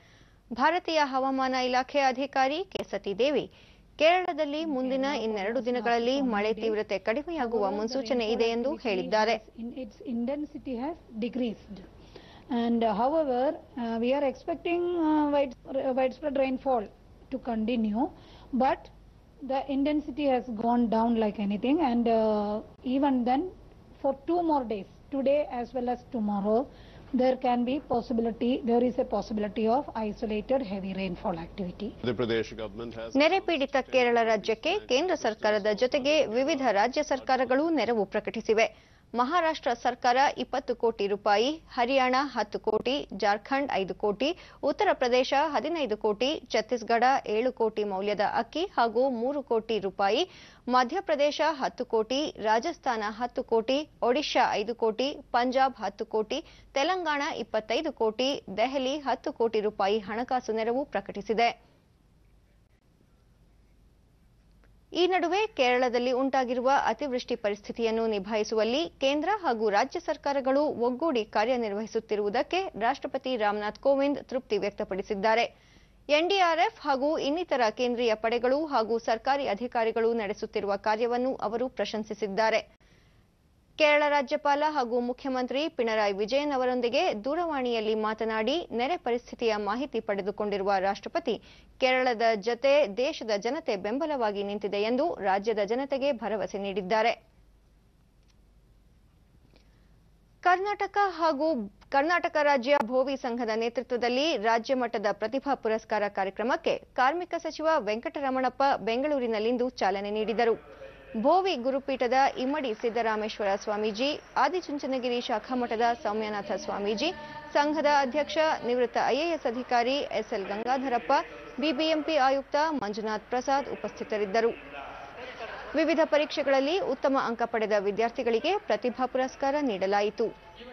ಭಾರತೀಯ ಹವಾಮಾನ ಇಲಾಖೆ ಅಧಿಕಾರಿ ಕೆ ಸತೀದೇವಿ ಕೇರಳದಲ್ಲಿ ಮುಂದಿನ ಇನ್ನೆರಡು ದಿನಗಳಲ್ಲಿ ಮಳೆ ತೀವ್ರತೆ ಕಡಿಮೆಯಾಗುವ ಮುನ್ಸೂಚನೆ ಇದೆ ಎಂದು ಹೇಳಿದ್ದಾರೆ in its intensity has decreased. And uh, however, uh, we are expecting uh, wide, widespread rainfall to continue, but the intensity has gone down like anything. And uh, even then, for two more days, today as well as tomorrow, there can be possibility, there is a possibility of isolated heavy rainfall activity. The Pradesh government has ನೆರೆ ಪೀಡಿತ ಕೇರಳ ರಾಜ್ಯಕ್ಕೆ ಕೇಂದ್ರ ಸರ್ಕಾರದ ಜೊತೆಗೆ ವಿವಿಧ ರಾಜ್ಯ ಸರ್ಕಾರಗಳು ನೆರವು ಪ್ರಕಟಿಸಿವೆ ಮಹಾರಾಷ್ಟ್ರ ಸರ್ಕಾರ ಇಪ್ಪತ್ತು ಕೋಟಿ ರೂಪಾಯಿ ಹರಿಯಾಣ ಹತ್ತು ಕೋಟಿ ಜಾರ್ಖಂಡ್ ಐದು ಕೋಟಿ ಉತ್ತರ ಪ್ರದೇಶ ಹದಿನೈದು ಕೋಟಿ ಛತ್ತೀಸ್ಗಢ ಏಳು ಕೋಟಿ ಮೌಲ್ಯದ ಅಕ್ಕಿ ಹಾಗೂ ಮೂರು ಕೋಟಿ ರೂಪಾಯಿ ಮಧ್ಯಪ್ರದೇಶ ಹತ್ತು ಕೋಟಿ ರಾಜಸ್ಥಾನ ಹತ್ತು ಕೋಟಿ ಒಡಿಶಾ ಐದು ಕೋಟಿ ಪಂಜಾಬ್ ಹತ್ತು ಕೋಟಿ ತೆಲಂಗಾಣ ಇಪ್ಪತ್ತೈದು ಕೋಟಿ ದೆಹಲಿ ಹತ್ತು ಕೋಟಿ ರೂಪಾಯಿ ಹಣಕಾಸು ನೆರವು ಪ್ರಕಟಿಸಿದೆ ಈ ನಡುವೆ ಕೇರಳದಲ್ಲಿ ಉಂಟಾಗಿರುವ ಅತಿವೃಷ್ಟಿ ಪರಿಸ್ಥಿತಿಯನ್ನು ನಿಭಾಯಿಸುವಲ್ಲಿ ಕೇಂದ್ರ ಹಾಗೂ ರಾಜ್ಯ ಸರ್ಕಾರಗಳು ಒಗ್ಗೂಡಿ ಕಾರ್ಯನಿರ್ವಹಿಸುತ್ತಿರುವುದಕ್ಕೆ ರಾಷ್ಟ್ರಪತಿ ರಾಮನಾಥ್ ಕೋವಿಂದ್ ತೃಪ್ತಿ ವ್ಯಕ್ತಪಡಿಸಿದ್ದಾರೆ ಎನ್ಡಿಆರ್ಎಫ್ ಹಾಗೂ ಇನ್ನಿತರ ಕೇಂದ್ರೀಯ ಪಡೆಗಳು ಹಾಗೂ ಸರ್ಕಾರಿ ಅಧಿಕಾರಿಗಳು ನಡೆಸುತ್ತಿರುವ ಕಾರ್ಯವನ್ನು ಅವರು ಪ್ರಶಂಸಿಸಿದ್ದಾರೆ ಕೇರಳ ರಾಜ್ಯಪಾಲ ಹಾಗೂ ಮುಖ್ಯಮಂತ್ರಿ ಪಿಣರಾಯಿ ವಿಜಯನ್ ಅವರೊಂದಿಗೆ ದೂರವಾಣಿಯಲ್ಲಿ ಮಾತನಾಡಿ ನೆರೆ ಪರಿಸ್ಥಿತಿಯ ಮಾಹಿತಿ ಪಡೆದುಕೊಂಡಿರುವ ರಾಷ್ಟ್ರಪತಿ ಕೇರಳದ ಜತೆ ದೇಶದ ಜನತೆ ಬೆಂಬಲವಾಗಿ ನಿಂತಿದೆ ಎಂದು ರಾಜ್ಯದ ಜನತೆಗೆ ಭರವಸೆ ನೀಡಿದ್ದಾರೆ ಕರ್ನಾಟಕ ಹಾಗೂ ಕರ್ನಾಟಕ ರಾಜ್ಯ ಭೋವಿ ಸಂಘದ ನೇತೃತ್ವದಲ್ಲಿ ರಾಜ್ಯ ಮಟ್ಟದ ಪ್ರತಿಭಾ ಪುರಸ್ಕಾರ ಕಾರ್ಯಕ್ರಮಕ್ಕೆ ಕಾರ್ಮಿಕ ಸಚಿವ ವೆಂಕಟರಮಣಪ್ಪ ಬೆಂಗಳೂರಿನಲ್ಲಿಂದು ಚಾಲನೆ ನೀಡಿದರು ಭೋವಿ ಗುರುಪೀಠದ ಇಮ್ಮಡಿ ಸಿದ್ದರಾಮೇಶ್ವರ ಸ್ವಾಮೀಜಿ ಆದಿಚುಂಚನಗಿರಿ ಶಾಖಾಮಠದ ಸೌಮ್ಯನಾಥ ಸ್ವಾಮೀಜಿ ಸಂಘದ ಅಧ್ಯಕ್ಷ ನಿವೃತ್ತ ಐಎಎಸ್ ಅಧಿಕಾರಿ ಎಸ್ಎಲ್ ಗಂಗಾಧರಪ್ಪ ಬಿಬಿಎಂಪಿ ಆಯುಕ್ತ ಮಂಜುನಾಥ್ ಪ್ರಸಾದ್ ಉಪಸ್ಥಿತರಿದ್ದರು ವಿವಿಧ ಪರೀಕ್ಷೆಗಳಲ್ಲಿ ಉತ್ತಮ ಅಂಕ ಪಡೆದ ವಿದ್ಯಾರ್ಥಿಗಳಿಗೆ ಪ್ರತಿಭಾ ಪುರಸ್ಕಾರ ನೀಡಲಾಯಿತು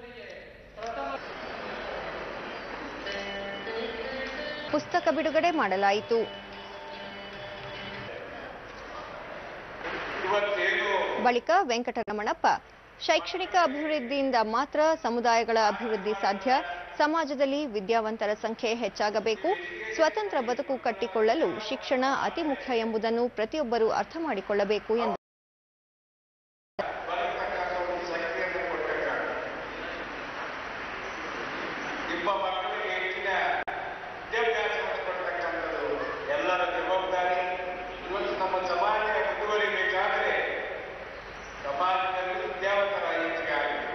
ಪುಸ್ತಕ ಬಿಡುಗಡೆ ಮಾಡಲಾಯಿತು ಬಳಿಕ ವೆಂಕಟರಮಣಪ್ಪ ಶೈಕ್ಷಣಿಕ ಅಭಿವೃದ್ಧಿಯಿಂದ ಮಾತ್ರ ಸಮುದಾಯಗಳ ಅಭಿವೃದ್ಧಿ ಸಾಧ್ಯ ಸಮಾಜದಲ್ಲಿ ವಿದ್ಯಾವಂತರ ಸಂಖ್ಯೆ ಹೆಚ್ಚಾಗಬೇಕು ಸ್ವತಂತ್ರ ಬದುಕು ಕಟ್ಟಿಕೊಳ್ಳಲು ಶಿಕ್ಷಣ ಅತಿ ಮುಖ್ಯ ಎಂಬುದನ್ನು ಪ್ರತಿಯೊಬ್ಬರೂ ಅರ್ಥ ಮಾಡಿಕೊಳ್ಳಬೇಕು ಎಂದರು ನಿಮ್ಮ ಮಕ್ಕಳಿಗೆ ಹೆಚ್ಚಿನ ವಿದ್ಯಾಭ್ಯಾಸವನ್ನು ಕೊಡ್ತಕ್ಕಂಥದ್ದು ಎಲ್ಲರ ಜವಾಬ್ದಾರಿ ಇವತ್ತು ನಮ್ಮ ಸಮಾಜ ಮುಂದುವರಿಬೇಕಾದ್ರೆ ಸಮಾಜದಲ್ಲಿ ವಿದ್ಯಾವಂತರ ಹೆಚ್ಚಿಗೆ ಆಗಬೇಕು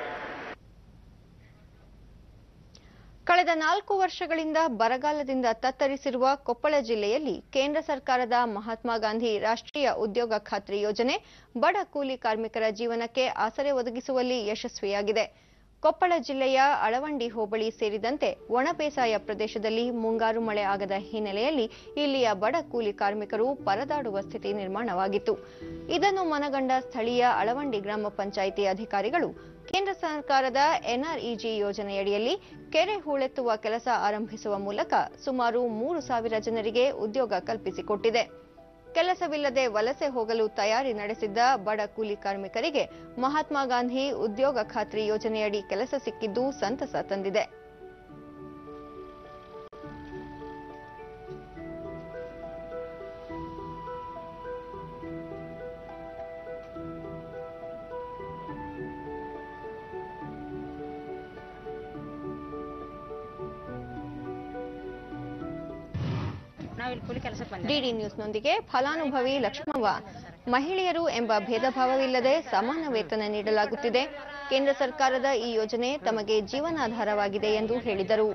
ಕಳೆದ ನಾಲ್ಕು ವರ್ಷಗಳಿಂದ ಬರಗಾಲದಿಂದ ತತ್ತರಿಸಿರುವ ಕೊಪ್ಪಳ ಜಿಲ್ಲೆಯಲ್ಲಿ ಕೇಂದ್ರ ಸರ್ಕಾರದ ಮಹಾತ್ಮ ಗಾಂಧಿ ರಾಷ್ಟ್ರೀಯ ಉದ್ಯೋಗ ಖಾತ್ರಿ ಯೋಜನೆ ಬಡ ಕೂಲಿ ಕಾರ್ಮಿಕರ ಜೀವನಕ್ಕೆ ಆಸರೆ ಒದಗಿಸುವಲ್ಲಿ ಯಶಸ್ವಿಯಾಗಿದೆ ಕೊಪ್ಪಳ ಜಿಲ್ಲೆಯ ಅಳವಂಡಿ ಹೋಬಳಿ ಸೇರಿದಂತೆ ಒಣ ಬೇಸಾಯ ಪ್ರದೇಶದಲ್ಲಿ ಮುಂಗಾರು ಮಳೆ ಆಗದ ಹಿನ್ನೆಲೆಯಲ್ಲಿ ಇಲ್ಲಿಯ ಬಡ ಕೂಲಿ ಕಾರ್ಮಿಕರು ಪರದಾಡುವ ಸ್ಥಿತಿ ನಿರ್ಮಾಣವಾಗಿತ್ತು ಇದನ್ನು ಮನಗಂಡ ಸ್ಥಳೀಯ ಅಳವಂಡಿ ಗ್ರಾಮ ಪಂಚಾಯಿತಿ ಅಧಿಕಾರಿಗಳು ಕೇಂದ್ರ ಸರ್ಕಾರದ ಎನ್ಆರ್ಇಜಿ ಯೋಜನೆಯಡಿಯಲ್ಲಿ ಕೆರೆ ಹೂಳೆತ್ತುವ ಕೆಲಸ ಆರಂಭಿಸುವ ಮೂಲಕ ಸುಮಾರು ಮೂರು ಸಾವಿರ ಜನರಿಗೆ ಉದ್ಯೋಗ ಕಲ್ಪಿಸಿಕೊಟ್ಟಿದೆ ಕೆಲಸವಿಲ್ಲದೆ ವಲಸೆ ಹೋಗಲು ತಯಾರಿ ನಡೆಸಿದ್ದ ಬಡ ಕೂಲಿ ಕಾರ್ಮಿಕರಿಗೆ ಮಹಾತ್ಮ ಗಾಂಧಿ ಉದ್ಯೋಗ ಖಾತ್ರಿ ಯೋಜನೆಯಡಿ ಕೆಲಸ ಸಿಕ್ಕಿದ್ದು ಸಂತಸ ತಂದಿದೆ ನಾವಿಲ್ಲಿ ಕೂಲಿ ಕೆಲಸಕ್ಕೆ ಬಂದ ಡಿಡಿ ನ್ಯೂಸ್ನೊಂದಿಗೆ ಫಲಾನುಭವಿ ಲಕ್ಷ್ಮವ್ವ ಮಹಿಳೆಯರು ಎಂಬ ಭೇದ ಭಾವವಿಲ್ಲದೆ ಸಮಾನ ವೇತನ ನೀಡಲಾಗುತ್ತಿದೆ ಕೇಂದ್ರ ಸರ್ಕಾರದ ಈ ಯೋಜನೆ ತಮಗೆ ಜೀವನಾಧಾರವಾಗಿದೆ ಎಂದು ಹೇಳಿದರು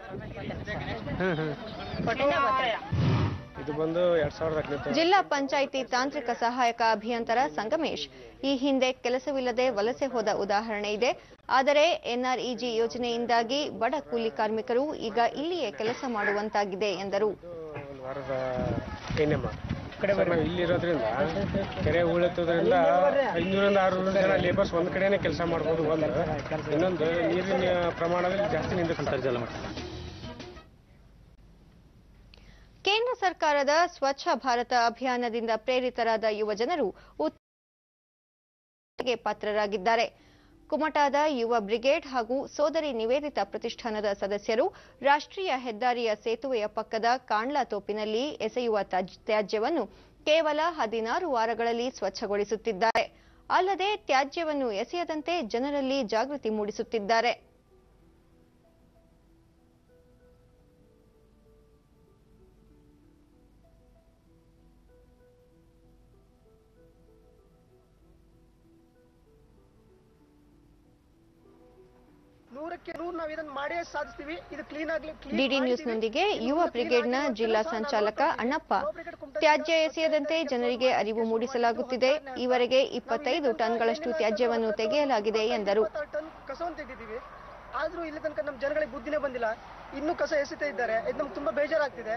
ಇದು ಬಂದು ಎರಡ್ ಸಾವಿರದ ಹದಿನೆಂಟು ಜಿಲ್ಲಾ ಪಂಚಾಯಿತಿ ತಾಂತ್ರಿಕ ಸಹಾಯಕ ಅಭಿಯಂತರ ಸಂಗಮೇಶ್ ಈ ಹಿಂದೆ ಕೆಲಸವಿಲ್ಲದೆ ವಲಸೆ ಹೋದ ಉದಾಹರಣೆ ಇದೆ ಆದರೆ ಎನ್ಆರ್ಇಜಿ ಯೋಜನೆಯಿಂದಾಗಿ ಬಡ ಕೂಲಿ ಕಾರ್ಮಿಕರು ಈಗ ಇಲ್ಲಿಯೇ ಕೆಲಸ ಮಾಡುವಂತಾಗಿದೆ ಎಂದರು ಒಂದು ವಾರದ ಏನೇಮ್ಮ ನಾವು ಇಲ್ಲಿ ಇರೋದ್ರಿಂದ ಕೆರೆ ಹೂಳೆತ್ತೋದ್ರಿಂದ ಐನೂರಿಂದ ಆರುನೂರು ಜನ ಲೇಬರ್ಸ್ ಒಂದ್ ಕಡೆನೆ ಕೆಲಸ ಮಾಡ್ಬೋದು ಒಂದು ಇನ್ನೊಂದು ನೀರಿನ ಪ್ರಮಾಣದಲ್ಲಿ ಜಾಸ್ತಿ ನಿಂತಿರ್ತಾರೆ ಕೇಂದ್ರ ಸರ್ಕಾರದ ಸ್ವಚ್ಛ ಭಾರತ ಅಭಿಯಾನದಿಂದ ಪ್ರೇರಿತರಾದ ಯುವಜನರು ಉತ್ತಮ ಪಾತ್ರರಾಗಿದ್ದಾರೆ ಕುಮಟಾದ ಯುವ ಬ್ರಿಗೇಡ್ ಹಾಗೂ ಸೋದರಿ ನಿವೇದಿತಾ ಪ್ರತಿಷ್ಠಾನದ ಸದಸ್ಯರು ರಾಷ್ಟ್ರೀಯ ಹೆದ್ದಾರಿಯ ಸೇತುವೆಯ ಪಕ್ಕದ ಕಾಂಡ್ಲಾ ತೋಪಿನಲ್ಲಿ ಎಸೆಯುವ ತ್ಯಾಜ್- ತ್ಯಾಜ್ಯವನ್ನು ಕೇವಲ ಹದಿನಾರು ವಾರಗಳಲ್ಲಿ ಸ್ವಚ್ಛಗೊಳಿಸುತ್ತಿದ್ದಾರೆ ಅಲ್ಲದೆ ತ್ಯಾಜ್ಯವನ್ನು ಎಸೆಯದಂತೆ ಜನರಲ್ಲಿ ಜಾಗೃತಿ ಮೂಡಿಸುತ್ತಿದ್ದಾರೆ ನೂರಕ್ಕೆ ನೂರು ನಾವು ಇದನ್ನ ಮಾಡೇ ಸಾಧಿಸ್ತೀವಿ ಇದು ಕ್ಲೀನ್ ಆಗ್ಲಿ clean ಡಿಡಿ ಮಾಡಿದ್ದೀವಿ. ನ್ಯೂಸ್ನೊಂದಿಗೆ ಇದು ಯುವ clean ಬ್ರಿಗೇಡ್ನ ಆಗಿರೋ ಜಿಲ್ಲಾ ಕೆಲಸ ಸಂಚಾಲಕ ನಾವು ಅಣ್ಣಪ್ಪ ತ್ಯಾಜ್ಯ ಎಸೆಯದಂತೆ ಜನರಿಗೆ ಅರಿವು ಮೂಡಿಸಲಾಗುತ್ತಿದೆ ಈವರೆಗೆ ಇಪ್ಪತ್ತೈದು ಟನ್ಗಳಷ್ಟು ತ್ಯಾಜ್ಯವನ್ನು ತೆಗೆಯಲಾಗಿದೆ ಎಂದರು ಇಪ್ಪತ್ತಾರು ಟನ್ ಕಸವನ್ನು ತೆಗೆದಿದ್ದೀವಿ ಆದ್ರೂ ಇಲ್ಲಿ ತನಕ ನಮ್ಮ ಜನಗಳಿಗೆ ಬುದ್ಧಿನೇ ಬಂದಿಲ್ಲ ಇನ್ನೂ ಕಸ ಎಸಿತಾ ಇದ್ದಾರೆ ಇದು ನಮ್ಗೆ ತುಂಬಾ ಬೇಜಾರಾಗ್ತಿದೆ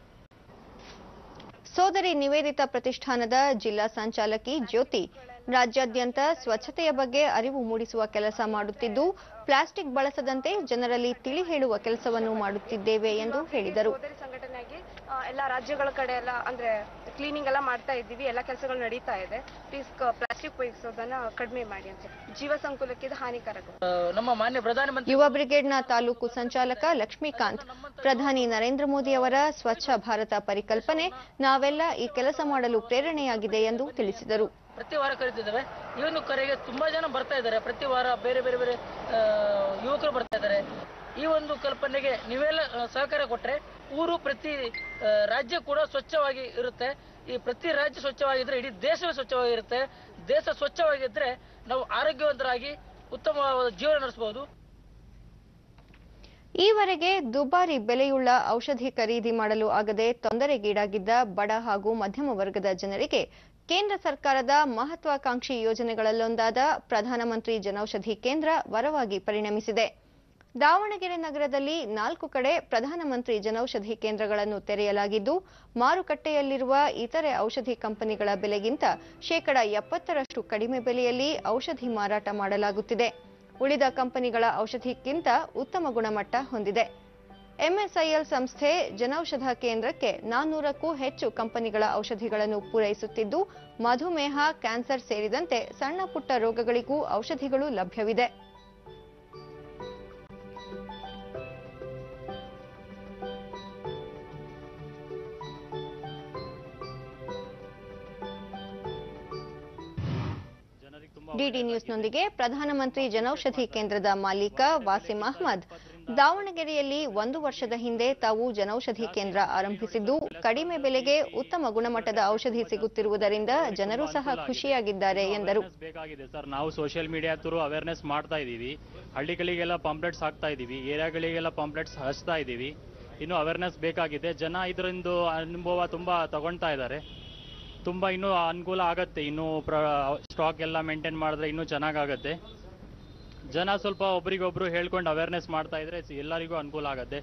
ಸೋದರಿ ನಿವೇದಿತಾ ಪ್ರತಿಷ್ಠಾನದ ಜಿಲ್ಲಾ ಸಂಚಾಲಕಿ ಜ್ಯೋತಿ ರಾಜ್ಯಾದ್ಯಂತ ಸ್ವಚ್ಛತೆಯ ಬಗ್ಗೆ ಅರಿವು ಮೂಡಿಸುವ ಕೆಲಸ ಮಾಡುತ್ತಿದ್ದು ಪ್ಲಾಸ್ಟಿಕ್ ಬಳಸದಂತೆ ಜನರಲ್ಲಿ ತಿಳಿ ಹೇಳುವ ಕೆಲಸವನ್ನು ಮಾಡುತ್ತಿದ್ದೇವೆ ಎಂದು ಹೇಳಿದರು ಸೋದರಿ ಸಂಘಟನೆಯಾಗಿ ಆ, ಎಲ್ಲ ರಾಜ್ಯಗಳ ಕಡೆ ಎಲ್ಲ ಅಂದ್ರೆ ಕ್ಲೀನಿಂಗ್ ಎಲ್ಲ ಮಾಡ್ತಾ ಇದ್ದೀವಿ ಎಲ್ಲ ಕೆಲಸಗಳು ನಡೀತಾ ಇದೆ ಪ್ಲೀಸ್ ಪ್ಲಾಸ್ಟಿಕ್ ಉಪಯೋಗಿಸೋದನ್ನ ಕಡಿಮೆ ಮಾಡಿ ಅಂತ ಜೀವ ಸಂಕುಲಕ್ಕೆ ಇದು ಹಾನಿಕಾರಕ ನಮ್ಮ ಮಾನ್ಯ ಪ್ರಧಾನಮಂತ್ರಿ ಯುವ ಬ್ರಿಗೇಡ್ನ ತಾಲೂಕು ಸಂಚಾಲಕ ಲಕ್ಷ್ಮೀಕಾಂತ್ ಪ್ರಧಾನಿ ನರೇಂದ್ರ ಮೋದಿ ಅವರ ಸ್ವಚ್ಛ ಭಾರತ ಪರಿಕಲ್ಪನೆ ನಾವೆಲ್ಲ ಈ ಕೆಲಸ ಮಾಡಲು ಪ್ರೇರಣೆಯಾಗಿದೆ ಎಂದು ತಿಳಿಸಿದರು ಪ್ರತಿ ವಾರ ಕರೀತಿದ್ದೇವೆ ಈ ಒಂದು ಕರೆಗೆ ತುಂಬಾ ಜನ ಬರ್ತಾ ಇದ್ದಾರೆ ಪ್ರತಿ ವಾರ ಬೇರೆ ಬೇರೆ ಬೇರೆ ಆ, ಯುವಕರು ಬರ್ತಾ ಇದ್ದಾರೆ ಈ ಒಂದು ಕಲ್ಪನೆಗೆ ನೀವೆಲ್ಲ ಆ, ಸಹಕಾರ ಕೊಟ್ರೆ ಊರು ಪ್ರತಿ ಆ, ರಾಜ್ಯ ಕೂಡ ಸ್ವಚ್ಛವಾಗಿ ಇರುತ್ತೆ ಈ ಪ್ರತಿ ರಾಜ್ಯ ಸ್ವಚ್ಛವಾಗಿದ್ರೆ ಇಡೀ ದೇಶವೇ ಸ್ವಚ್ಛವಾಗಿರುತ್ತೆ ದೇಶ ಸ್ವಚ್ಛವಾಗಿದ್ರೆ ನಾವು ಆರೋಗ್ಯವಂತರಾಗಿ ಉತ್ತಮವಾದ ಜೀವನ ನಡೆಸಬಹುದು ಈವರೆಗೆ ದುಬಾರಿ ಬೆಲೆಯುಳ್ಳ ಔಷಧಿ ಖರೀದಿ ಮಾಡಲು ಆಗದೆ ತೊಂದರೆಗೀಡಾಗಿದ್ದ ಬಡ ಹಾಗೂ ಮಧ್ಯಮ ವರ್ಗದ ಜನರಿಗೆ ಕೇಂದ್ರ ಸರ್ಕಾರದ ಮಹತ್ವಾಕಾಂಕ್ಷಿ ಯೋಜನೆಗಳಲ್ಲೊಂದಾದ ಪ್ರಧಾನಮಂತ್ರಿ ಜನೌಷಧಿ ಕೇಂದ್ರ ವರವಾಗಿ ಪರಿಣಮಿಸಿದೆ ದಾವಣಗೆರೆ ನಗರದಲ್ಲಿ ನಾಲ್ಕು ಕಡೆ ಪ್ರಧಾನಮಂತ್ರಿ ಜನೌಷಧಿ ಕೇಂದ್ರಗಳನ್ನು ತೆರೆಯಲಾಗಿದ್ದು ಮಾರುಕಟ್ಟೆಯಲ್ಲಿರುವ ಇತರೆ ಔಷಧಿ ಕಂಪನಿಗಳ ಬೆಲೆಗಿಂತ ಶೇಕಡ ಎಪ್ಪತ್ತರಷ್ಟು ಕಡಿಮೆ ಬೆಲೆಯಲ್ಲಿ ಔಷಧಿ ಮಾರಾಟ ಮಾಡಲಾಗುತ್ತಿದೆ ಉಳಿದ ಕಂಪನಿಗಳ ಔಷಧಿಗಿಂತ ಉತ್ತಮ ಗುಣಮಟ್ಟ ಹೊಂದಿದೆ ಎಂಎಸ್ಐಎಲ್ ಸಂಸ್ಥೆ ಜನೌಷಧ ಕೇಂದ್ರಕ್ಕೆ ನಾನ್ನೂರಕ್ಕೂ ಹೆಚ್ಚು ಕಂಪನಿಗಳ ಔಷಧಿಗಳನ್ನು ಪೂರೈಸುತ್ತಿದ್ದು ಮಧುಮೇಹ ಕ್ಯಾನ್ಸರ್ ಸೇರಿದಂತೆ ಸಣ್ಣ ಪುಟ್ಟ ರೋಗಗಳಿಗೂ ಔಷಧಿಗಳು ಲಭ್ಯವಿದೆ ಡಿಡಿ ನ್ಯೂಸ್ನೊಂದಿಗೆ ಪ್ರಧಾನಮಂತ್ರಿ ಜನೌಷಧಿ ಕೇಂದ್ರದ ಮಾಲೀಕ ವಾಸಿಂ ಅಹ್ಮದ್ ದಾವಣಗೆರೆಯಲ್ಲಿ ಒಂದು ವರ್ಷದ ಹಿಂದೆ ತಾವು ಜನೌಷಧಿ ಕೇಂದ್ರ ಆರಂಭಿಸಿದ್ದು ಕಡಿಮೆ ಬೆಲೆಗೆ ಉತ್ತಮ ಗುಣಮಟ್ಟದ ಔಷಧಿ ಸಿಗುತ್ತಿರುವುದರಿಂದ ಜನರು ಸಹ ಖುಷಿಯಾಗಿದ್ದಾರೆ ಎಂದರು ಬೇಕಾಗಿದೆ ಸರ್ ನಾವು ಸೋಷಿಯಲ್ ಮೀಡಿಯಾ ಥ್ರೂ ಅವೇರ್ನೆಸ್ ಮಾಡ್ತಾ ಇದ್ದೀವಿ ಹಳ್ಳಿಗಳಿಗೆಲ್ಲ ಪಾಂಪ್ಲೆಟ್ಸ್ ಹಾಕ್ತಾ ಇದ್ದೀವಿ ಏರಿಯಾಗಳಿಗೆಲ್ಲ ಪಾಂಪ್ಲೆಟ್ಸ್ ಹಚ್ತಾ ಇದ್ದೀವಿ ಇನ್ನು ಅವೇರ್ನೆಸ್ ಬೇಕಾಗಿದೆ ಜನ ಇದರಿಂದ ಅನುಭವ ತುಂಬ ತಗೊಳ್ತಾ ಇದ್ದಾರೆ ತುಂಬ ಇನ್ನೂ ಅನುಕೂಲ ಆಗತ್ತೆ ಇನ್ನೂ ಪ್ರ ಸ್ಟಾಕ್ ಎಲ್ಲ ಮೇಂಟೈನ್ ಮಾಡಿದ್ರೆ ಇನ್ನೂ ಚೆನ್ನಾಗಾಗತ್ತೆ ಜನ ಸ್ವಲ್ಪ ಒಬ್ರಿಗೊಬ್ರು ಹೇಳ್ಕೊಂಡು ಅವೇರ್ನೆಸ್ ಮಾಡ್ತಾ ಇದ್ರೆ ಎಲ್ಲರಿಗೂ ಅನುಕೂಲ ಆಗತ್ತೆ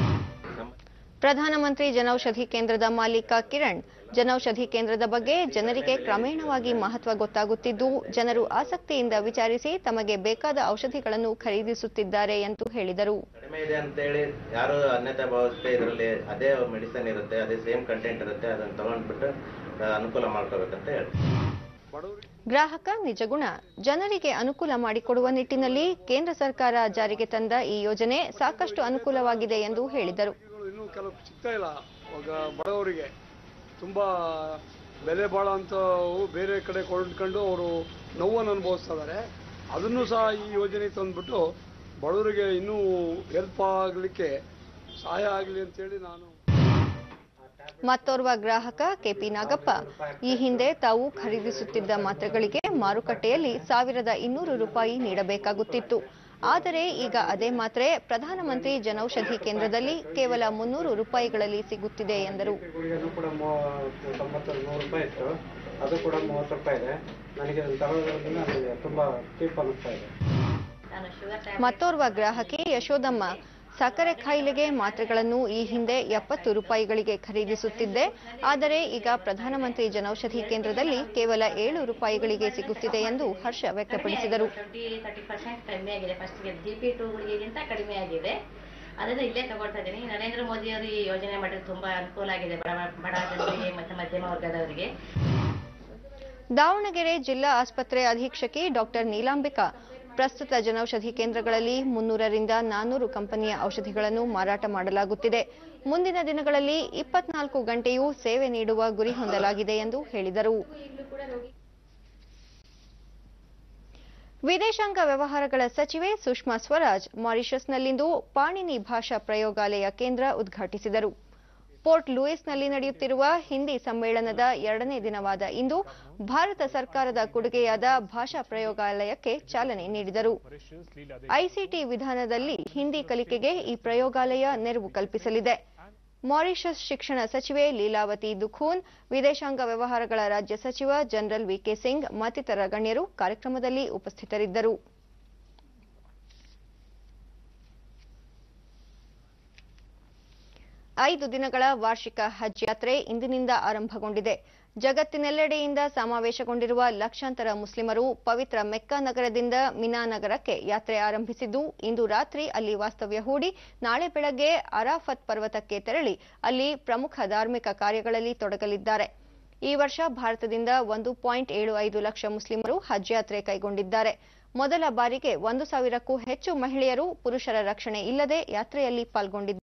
ಪ್ರಧಾನಮಂತ್ರಿ ಜನೌಷಧಿ ಕೇಂದ್ರದ ಮಾಲೀಕ ಕಿರಣ್ ಜನೌಷಧಿ ಕೇಂದ್ರದ ಬಗ್ಗೆ ಜನರಿಗೆ ಕ್ರಮೇಣವಾಗಿ ಮಹತ್ವ ಗೊತ್ತಾಗುತ್ತಿದ್ದು ಜನರು ಆಸಕ್ತಿಯಿಂದ ವಿಚಾರಿಸಿ ತಮಗೆ ಬೇಕಾದ ಔಷಧಿಗಳನ್ನು ಖರೀದಿಸುತ್ತಿದ್ದಾರೆ ಎಂದು ಹೇಳಿದರು ಕಡಿಮೆ ಇದೆ ಅಂತೇಳಿ ಯಾರು ಅನ್ಯತಾ ಭಾವಿಸ್ತೆ ಇದರಲ್ಲಿ ಅದೇ ಮೆಡಿಸನ್ ಇರುತ್ತೆ ಅದೇ ಸೇಮ್ ಕಂಟೆಂಟ್ ಇರುತ್ತೆ ಅದನ್ನ ತಗೊಂಡ್ಬಿಟ್ಟು ಆ, ಅನುಕೂಲ ಮಾಡ್ಕೋಬೇಕಂತ ಹೇಳಿ ಗ್ರಾಹಕ ನಿಜಗುಣ ಜನರಿಗೆ ಅನುಕೂಲ ಮಾಡಿಕೊಡುವ ನಿಟ್ಟಿನಲ್ಲಿ ಕೇಂದ್ರ ಸರ್ಕಾರ ಜಾರಿಗೆ ತಂದ ಈ ಯೋಜನೆ ಸಾಕಷ್ಟು ಅನುಕೂಲವಾಗಿದೆ ಎಂದು ಹೇಳಿದರು ಇನ್ನೂ ಕೆಲವು ಸಿಗ್ತಾ ಇಲ್ಲ ಇವಾಗ ಬಡವರಿಗೆ ತುಂಬ ಬೆಲೆ ಬಾಳೋಂಥವು ಬೇರೆ ಕಡೆ ಕೊಂಡ್ಕೊಂಡು ಅವರು ನೋವನ್ನು ಅನುಭವಿಸ್ತಾ ಇದ್ದಾರೆ ಅದನ್ನು ಸಹ ಈ ಯೋಜನೆ ತಂದ್ಬಿಟ್ಟು ಬಡವರಿಗೆ ಇನ್ನೂ ಹೆಲ್ಪ್ ಆಗಲಿಕ್ಕೆ ಸಹಾಯ ಆಗಲಿ ಅಂತೇಳಿ ನಾನು ಮತ್ತೋರ್ವ ಗ್ರಾಹಕ ಕೆಪಿ ನಾಗಪ್ಪ ಈ ಹಿಂದೆ ತಾವು ಖರೀದಿಸುತ್ತಿದ್ದ ಮಾತ್ರೆಗಳಿಗೆ ಮಾರುಕಟ್ಟೆಯಲ್ಲಿ ಸಾವಿರದ ಇನ್ನೂರು ರೂಪಾಯಿ ನೀಡಬೇಕಾಗುತ್ತಿತ್ತು ಆದರೆ ಈಗ ಅದೇ ಮಾತ್ರೆ ಪ್ರಧಾನಮಂತ್ರಿ ಜನೌಷಧಿ ಕೇಂದ್ರದಲ್ಲಿ ಕೇವಲ ಮುನ್ನೂರು ರೂಪಾಯಿಗಳಲ್ಲಿ ಸಿಗುತ್ತಿದೆ ಎಂದರು ಗುಳಿಗೆನೂ ಕೂಡ ಮೂವ- ತೊಂಬತ್ತು ನೂರು ರೂಪಾಯಿ ಇತ್ತು ಅದು ಕೂಡ ಮೂವತ್ತು ರೂಪಾಯಿ ಇದೆ ನನಗೆ ಇದನ್ನು ತಗೊಳ್ಳೋದ್ರಿಂದ ನನಗೆ ತುಂಬ ಚೀಪ್ ಅನ್ನಿಸ್ತಾ ಇದೆ ಮತ್ತೋರ್ವ ಗ್ರಾಹಕಿ ಯಶೋದಮ್ಮ ಸಕ್ಕರೆ ಕಾಯಿಲೆಗೆ ಮಾತ್ರೆಗಳನ್ನು ಈ ಹಿಂದೆ ಎಪ್ಪತ್ತು ರೂಪಾಯಿಗಳಿಗೆ ಖರೀದಿಸುತ್ತಿದ್ದೆ ಆದರೆ ಈಗ ಪ್ರಧಾನಮಂತ್ರಿ ಜನೌಷಧಿ ಕೇಂದ್ರದಲ್ಲಿ ಕೇವಲ ಏಳು ರೂಪಾಯಿಗಳಿಗೆ ಸಿಗುತ್ತಿದೆ ಎಂದು ಹರ್ಷ ವ್ಯಕ್ತಪಡಿಸಿದರು ಟ್ವೆಂಟಿ ತರ್ಟಿ ಪರ್ಸೆಂಟ್ ಕಡಿಮೆ ಆಗಿದೆ ಫಸ್ಟ್ಗೆ ಜಿ ಪಿ ಟೂಗಳಿಗಿಂತ ಕಡಿಮೆ ಆಗಿದೆ ಅದರಿಂದ ಇಲ್ಲೇ ತಗೊಳ್ತಾ ಇದ್ದೀನಿ ನರೇಂದ್ರ ಮೋದಿ ಅವರು ಈ ಯೋಜನೆ ಮಾಡಿದ್ರೆ ತುಂಬಾ ಅನುಕೂಲ ಆಗಿದೆ ಬಡ ಬಡ ಜನರಿಗೆ ಮತ್ತು ಮಧ್ಯಮ ವರ್ಗದವರಿಗೆ ದಾವಣಗೆರೆ ಜಿಲ್ಲಾ ಆಸ್ಪತ್ರೆ ಅಧೀಕ್ಷಕಿ ಡಾಕ್ಟರ್ ನೀಲಾಂಬಿಕಾ ಪ್ರಸ್ತುತ ಜನೌಷಧಿ ಕೇಂದ್ರಗಳಲ್ಲಿ ಮುನ್ನೂರರಿಂದ ನಾನ್ನೂರು ಕಂಪನಿಯ ಔಷಧಿಗಳನ್ನು ಮಾರಾಟ ಮಾಡಲಾಗುತ್ತಿದೆ ಮುಂದಿನ ದಿನಗಳಲ್ಲಿ ಇಪ್ಪತ್ನಾಲ್ಕು ಗಂಟೆಯೂ ಸೇವೆ ನೀಡುವ ಗುರಿ ಹೊಂದಲಾಗಿದೆ ಎಂದು ಹೇಳಿದರು ವಿದೇಶಾಂಗ ವ್ಯವಹಾರಗಳ ಸಚಿವೆ ಸುಷ್ಮಾ ಸ್ವರಾಜ್ ಮಾರಿಷಸ್ನಲ್ಲಿಂದು ಪಾಣಿನಿ ಭಾಷಾ ಪ್ರಯೋಗಾಲಯ ಕೇಂದ್ರ ಉದ್ಘಾಟಿಸಿದರು ಪೋರ್ಟ್ ಲೂಯಿಸ್ನಲ್ಲಿ ನಡೆಯುತ್ತಿರುವ ಹಿಂದಿ ಸಮ್ಮೇಳನದ ಎರಡನೇ ದಿನವಾದ ಇಂದು ಭಾರತ ಸರ್ಕಾರದ ಕೊಡುಗೆಯಾದ ಭಾಷಾ ಪ್ರಯೋಗಾಲಯಕ್ಕೆ ಚಾಲನೆ ನೀಡಿದರು ಐಸಿಟಿ ವಿಧಾನದಲ್ಲಿ ಹಿಂದಿ ಕಲಿಕೆಗೆ ಈ ಪ್ರಯೋಗಾಲಯ ನೆರವು ಕಲ್ಪಿಸಲಿದೆ ಮಾರಿಷಸ್ ಶಿಕ್ಷಣ ಸಚಿವೆ ಲೀಲಾವತಿ ದುಖೂನ್ ವಿದೇಶಾಂಗ ವ್ಯವಹಾರಗಳ ರಾಜ್ಯ ಸಚಿವ ಜನರಲ್ ವಿಕೆ ಸಿಂಗ್ ಮತ್ತಿತರ ಗಣ್ಯರು ಕಾರ್ಯಕ್ರಮದಲ್ಲಿ ಉಪಸ್ಥಿತರಿದ್ದರು ಐದು ದಿನಗಳ ವಾರ್ಷಿಕ ಹಜ್ ಯಾತ್ರೆ ಇಂದಿನಿಂದ ಆರಂಭಗೊಂಡಿದೆ ಜಗತ್ತಿನೆಲ್ಲೆಡೆಯಿಂದ ಸಮಾವೇಶಗೊಂಡಿರುವ ಲಕ್ಷಾಂತರ ಮುಸ್ಲಿಮರು ಪವಿತ್ರ ಮೆಕ್ಕಾ ನಗರದಿಂದ ಮಿನಾ ನಗರಕ್ಕೆ ಯಾತ್ರೆ ಆರಂಭಿಸಿದ್ದು ಇಂದು ರಾತ್ರಿ ಅಲ್ಲಿ ವಾಸ್ತವ್ಯ ಹೂಡಿ ನಾಳೆ ಬೆಳಗ್ಗೆ ಅರಾಫತ್ ಪರ್ವತಕ್ಕೆ ತೆರಳಿ ಅಲ್ಲಿ ಪ್ರಮುಖ ಧಾರ್ಮಿಕ ಕಾರ್ಯಗಳಲ್ಲಿ ತೊಡಗಲಿದ್ದಾರೆ ಈ ವರ್ಷ ಭಾರತದಿಂದ ಒಂದು ಪಾಯಿಂಟ್ ಏಳು ಐದು ಲಕ್ಷ ಮುಸ್ಲಿಮರು ಹಜ್ ಯಾತ್ರೆ ಕೈಗೊಂಡಿದ್ದಾರೆ ಮೊದಲ ಬಾರಿಗೆ ಒಂದು ಸಾವಿರಕ್ಕೂ ಹೆಚ್ಚು ಮಹಿಳೆಯರು ಪುರುಷರ ರಕ್ಷಣೆ ಇಲ್ಲದೆ ಯಾತ್ರೆಯಲ್ಲಿ ಪಾಲ್ಗೊಂಡಿದ್ದಾರೆ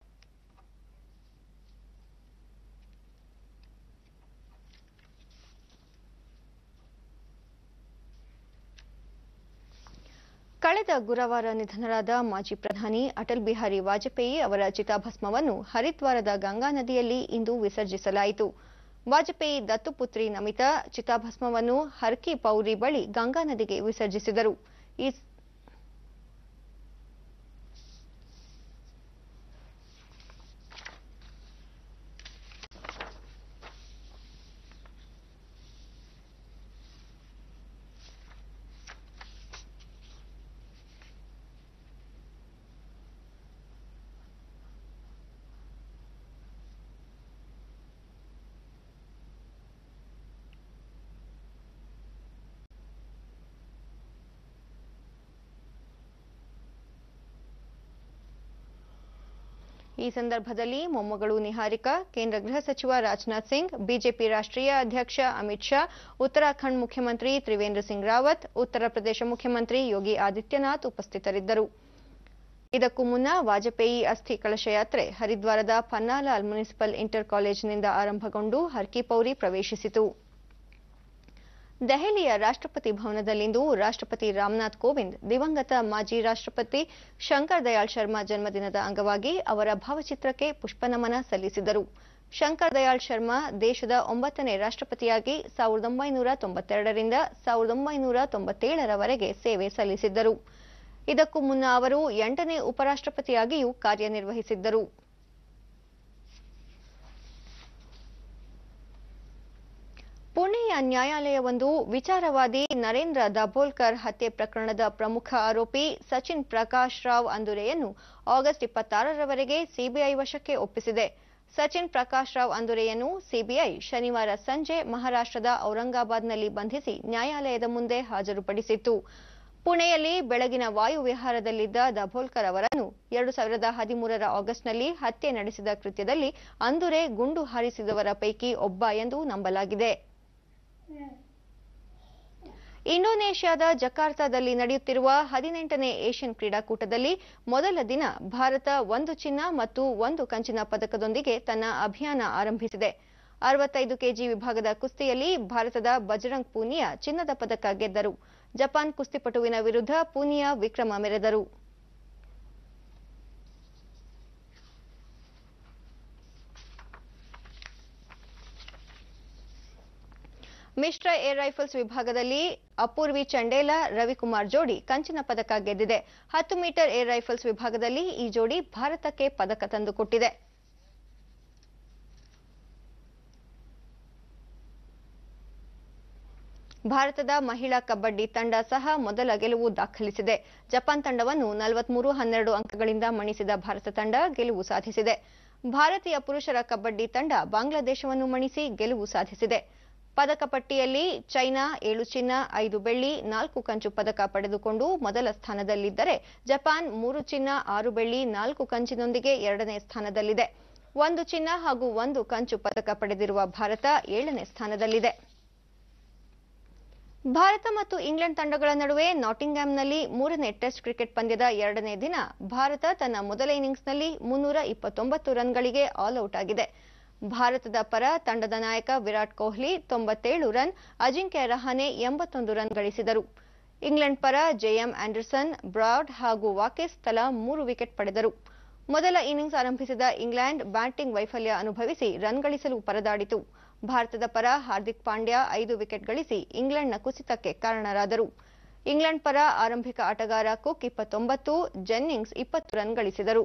ಕಳೆದ ಗುರುವಾರ ನಿಧನರಾದ ಮಾಜಿ ಪ್ರಧಾನಿ ಅಟಲ್ ಬಿಹಾರಿ ವಾಜಪೇಯಿ ಅವರ ಚಿತಾಭಸ್ಮವನ್ನು ಹರಿದ್ವಾರದ ಗಂಗಾ ನದಿಯಲ್ಲಿ ಇಂದು ವಿಸರ್ಜಿಸಲಾಯಿತು ವಾಜಪೇಯಿ ದತ್ತುಪುತ್ರಿ ನಮಿತಾ ಚಿತಾಭಸ್ಮವನ್ನು ಹರ್ಕಿ ಪೌರಿ ಬಳಿ ಗಂಗಾ ನದಿಗೆ ವಿಸರ್ಜಿಸಿದರು ಈ ಈ ಸಂದರ್ಭದಲ್ಲಿ ಮೊಮ್ಮಗಳು ನಿಹಾರಿಕಾ ಕೇಂದ್ರ ಗೃಹ ಸಚಿವ ರಾಜನಾಥ್ ಸಿಂಗ್ ಬಿಜೆಪಿ ರಾಷ್ಟ್ರೀಯ ಅಧ್ಯಕ್ಷ ಅಮಿತ್ ಶಾ ಉತ್ತರಾಖಂಡ್ ಮುಖ್ಯಮಂತ್ರಿ ತ್ರಿವೇಂದ್ರ ಸಿಂಗ್ ರಾವತ್ ಉತ್ತರ ಪ್ರದೇಶ ಮುಖ್ಯಮಂತ್ರಿ ಯೋಗಿ ಆದಿತ್ಯನಾಥ್ ಉಪಸ್ಥಿತರಿದ್ದರು ಇದಕ್ಕೂ ಮುನ್ನ ವಾಜಪೇಯಿ ಅಸ್ಥಿ ಕಳಶಯಾತ್ರೆ ಹರಿದ್ವಾರದ ಪನ್ನಾಲಾಲ್ ಮುನಿಸಿಪಲ್ ಇಂಟರ್ ಕಾಲೇಜಿನಿಂದ ಆರಂಭಗೊಂಡು ಹರ್ಕಿಪೌರಿ ಪ್ರವೇಶಿಸಿತು ದೆಹಲಿಯ ರಾಷ್ಟ್ರಪತಿ ಭವನದಲ್ಲಿಂದು ರಾಷ್ಟ್ರಪತಿ ರಾಮನಾಥ್ ಕೋವಿಂದ್ ದಿವಂಗತ ಮಾಜಿ ರಾಷ್ಟ್ರಪತಿ ಶಂಕರ್ ದಯಾಳ್ ಶರ್ಮಾ ಜನ್ಮದಿನದ ಅಂಗವಾಗಿ ಅವರ ಭಾವಚಿತ್ರಕ್ಕೆ ಪುಷ್ಪನಮನ ಸಲ್ಲಿಸಿದರು ಶಂಕರ್ ದಯಾಳ್ ಶರ್ಮಾ ದೇಶದ ಒಂಬತ್ತನೇ ರಾಷ್ಟ್ರಪತಿಯಾಗಿ ಸಾವಿರದ ಒಂಬೈನೂರ ತೊಂಬತ್ತೆರಡರಿಂದ ಸಾವಿರದ ಒಂಬೈನೂರ ತೊಂಬತ್ತೇಳರವರೆಗೆ ಸೇವೆ ಸಲ್ಲಿಸಿದ್ದರು ಇದಕ್ಕೂ ಮುನ್ನ ಅವರು ಎಂಟನೇ ಉಪರಾಷ್ಟ್ರಪತಿಯಾಗಿಯೂ ಕಾರ್ಯನಿರ್ವಹಿಸಿದ್ದರು ಪುಣೆಯ ನ್ಯಾಯಾಲಯವೊಂದು ವಿಚಾರವಾದಿ ನರೇಂದ್ರ ದಾಭೋಲ್ಕರ್ ಹತ್ಯೆ ಪ್ರಕರಣದ ಪ್ರಮುಖ ಆರೋಪಿ ಸಚಿನ್ ಪ್ರಕಾಶ್ ರಾವ್ ಅಂದುರೆಯನ್ನು ಆಗಸ್ಟ್ ಇಪ್ಪತ್ತಾರರವರೆಗೆ ಸಿಬಿಐ ವಶಕ್ಕೆ ಒಪ್ಪಿಸಿದೆ ಸಚಿನ್ ಪ್ರಕಾಶ್ ರಾವ್ ಅಂದುರೆಯನ್ನು ಸಿಬಿಐ ಶನಿವಾರ ಸಂಜೆ ಮಹಾರಾಷ್ಟ್ರದ ಔರಂಗಾಬಾದ್ನಲ್ಲಿ ಬಂಧಿಸಿ ನ್ಯಾಯಾಲಯದ ಮುಂದೆ ಹಾಜರುಪಡಿಸಿತ್ತು ಪುಣೆಯಲ್ಲಿ ಬೆಳಗಿನ ವಾಯು ವಿಹಾರದಲ್ಲಿದ್ದ ದಾಭೋಲ್ಕರ್ ಅವರನ್ನು ಎರಡು ಸಾವಿರದ ಹದಿಮೂರರ ಆಗಸ್ಟ್ನಲ್ಲಿ ಹತ್ಯೆ ನಡೆಸಿದ ಕೃತ್ಯದಲ್ಲಿ ಅಂದುರೆ ಗುಂಡು ಹಾರಿಸಿದವರ ಪೈಕಿ ಒಬ್ಬ ಎಂದು ನಂಬಲಾಗಿದೆ ಇಂಡೋನೇಷ್ಯಾದ ಜಕಾರ್ತಾದಲ್ಲಿ ನಡೆಯುತ್ತಿರುವ ಹದಿನೆಂಟನೇ ಏಷ್ಯನ್ ಕ್ರೀಡಾಕೂಟದಲ್ಲಿ ಮೊದಲ ದಿನ ಭಾರತ ಒಂದು ಚಿನ್ನ ಮತ್ತು ಒಂದು ಕಂಚಿನ ಪದಕದೊಂದಿಗೆ ತನ್ನ ಅಭಿಯಾನ ಆರಂಭಿಸಿದೆ ಅರವತ್ತೈದು ಕೆಜಿ ವಿಭಾಗದ ಕುಸ್ತಿಯಲ್ಲಿ ಭಾರತದ ಬಜರಂಗ್ ಪೂನಿಯಾ ಚಿನ್ನದ ಪದಕ ಗೆದ್ದರು ಜಪಾನ್ ಕುಸ್ತಿಪಟುವಿನ ವಿರುದ್ಧ ಪೂನಿಯಾ ವಿಕ್ರಮ ಮೆರೆದರು ಮಿಶ್ರ ಏರ್ ರೈಫಲ್ಸ್ ವಿಭಾಗದಲ್ಲಿ ಅಪೂರ್ವಿ ಚಂಡೇಲ ರವಿಕುಮಾರ್ ಜೋಡಿ ಕಂಚಿನ ಪದಕ ಗೆದ್ದಿದೆ ಹತ್ತು ಮೀಟರ್ ಏರ್ ರೈಫಲ್ಸ್ ವಿಭಾಗದಲ್ಲಿ ಈ ಜೋಡಿ ಭಾರತಕ್ಕೆ ಪದಕ ತಂದುಕೊಟ್ಟಿದೆ ಭಾರತದ ಮಹಿಳಾ ಕಬಡ್ಡಿ ತಂಡ ಸಹ ಮೊದಲ ಗೆಲುವು ದಾಖಲಿಸಿದೆ ಜಪಾನ್ ತಂಡವನ್ನು ನಲವತ್ಮೂರು ಹನ್ನೆರಡು ಅಂಕಗಳಿಂದ ಮಣಿಸಿದ ಭಾರತ ತಂಡ ಗೆಲುವು ಸಾಧಿಸಿದೆ ಭಾರತೀಯ ಪುರುಷರ ಕಬಡ್ಡಿ ತಂಡ ಬಾಂಗ್ಲಾದೇಶವನ್ನು ಮಣಿಸಿ ಗೆಲುವು ಸಾಧಿಸಿದೆ ಪದಕ ಪಟ್ಟಿಯಲ್ಲಿ ಚೈನಾ ಏಳು ಚಿನ್ನ ಐದು ಬೆಳ್ಳಿ ನಾಲ್ಕು ಕಂಚು ಪದಕ ಪಡೆದುಕೊಂಡು ಮೊದಲ ಸ್ಥಾನದಲ್ಲಿದ್ದರೆ ಜಪಾನ್ ಮೂರು ಚಿನ್ನ ಆರು ಬೆಳ್ಳಿ ನಾಲ್ಕು ಕಂಚಿನೊಂದಿಗೆ ಎರಡನೇ ಸ್ಥಾನದಲ್ಲಿದೆ ಒಂದು ಚಿನ್ನ ಹಾಗೂ ಒಂದು ಕಂಚು ಪದಕ ಪಡೆದಿರುವ ಭಾರತ ಏಳನೇ ಸ್ಥಾನದಲ್ಲಿದೆ ಭಾರತ ಮತ್ತು ಇಂಗ್ಲೆಂಡ್ ತಂಡಗಳ ನಡುವೆ ನಾಟಿಂಗ್ಹ್ಯಾಮ್ನಲ್ಲಿ ಮೂರನೇ ಟೆಸ್ಟ್ ಕ್ರಿಕೆಟ್ ಪಂದ್ಯದ ಎರಡನೇ ದಿನ ಭಾರತ ತನ್ನ ಮೊದಲ ಇನ್ನಿಂಗ್ಸ್ನಲ್ಲಿ ಮುನ್ನೂರ ಇಪ್ಪತ್ತೊಂಬತ್ತು ರನ್ಗಳಿಗೆ ಆಲ್ ಔಟ್ ಆಗಿದೆ ಭಾರತದ ಪರ ತಂಡದ ನಾಯಕ ವಿರಾಟ್ ಕೊಹ್ಲಿ ತೊಂಬತ್ತೇಳು ರನ್ ಅಜಿಂಕ್ಯ ರಹಾನೆ ಎಂಬತ್ತೊಂದು ರನ್ ಗಳಿಸಿದರು ಇಂಗ್ಲೆಂಡ್ ಪರ ಜೆಎಂ ಆಂಡರ್ಸನ್ ಬ್ರಾಡ್ ಹಾಗೂ ವಾಕೆಸ್ ತಲಾ ಮೂರು ವಿಕೆಟ್ ಪಡೆದರು ಮೊದಲ ಇನ್ನಿಂಗ್ಸ್ ಆರಂಭಿಸಿದ ಇಂಗ್ಲೆಂಡ್ ಬ್ಯಾಟಿಂಗ್ ವೈಫಲ್ಯ ಅನುಭವಿಸಿ ರನ್ ಗಳಿಸಲು ಪರದಾಡಿತು ಭಾರತದ ಪರ ಹಾರ್ದಿಕ್ ಪಾಂಡ್ಯ ಐದು ವಿಕೆಟ್ ಗಳಿಸಿ ಇಂಗ್ಲೆಂಡ್ನ ಕುಸಿತಕ್ಕೆ ಕಾರಣರಾದರು ಇಂಗ್ಲೆಂಡ್ ಪರ ಆರಂಭಿಕ ಆಟಗಾರ ಕುಕ್ ಇಪ್ಪತ್ತೊಂಬತ್ತು ಜೆನ್ನಿಂಗ್ಸ್ ಇಪ್ಪತ್ತು ರನ್ ಗಳಿಸಿದರು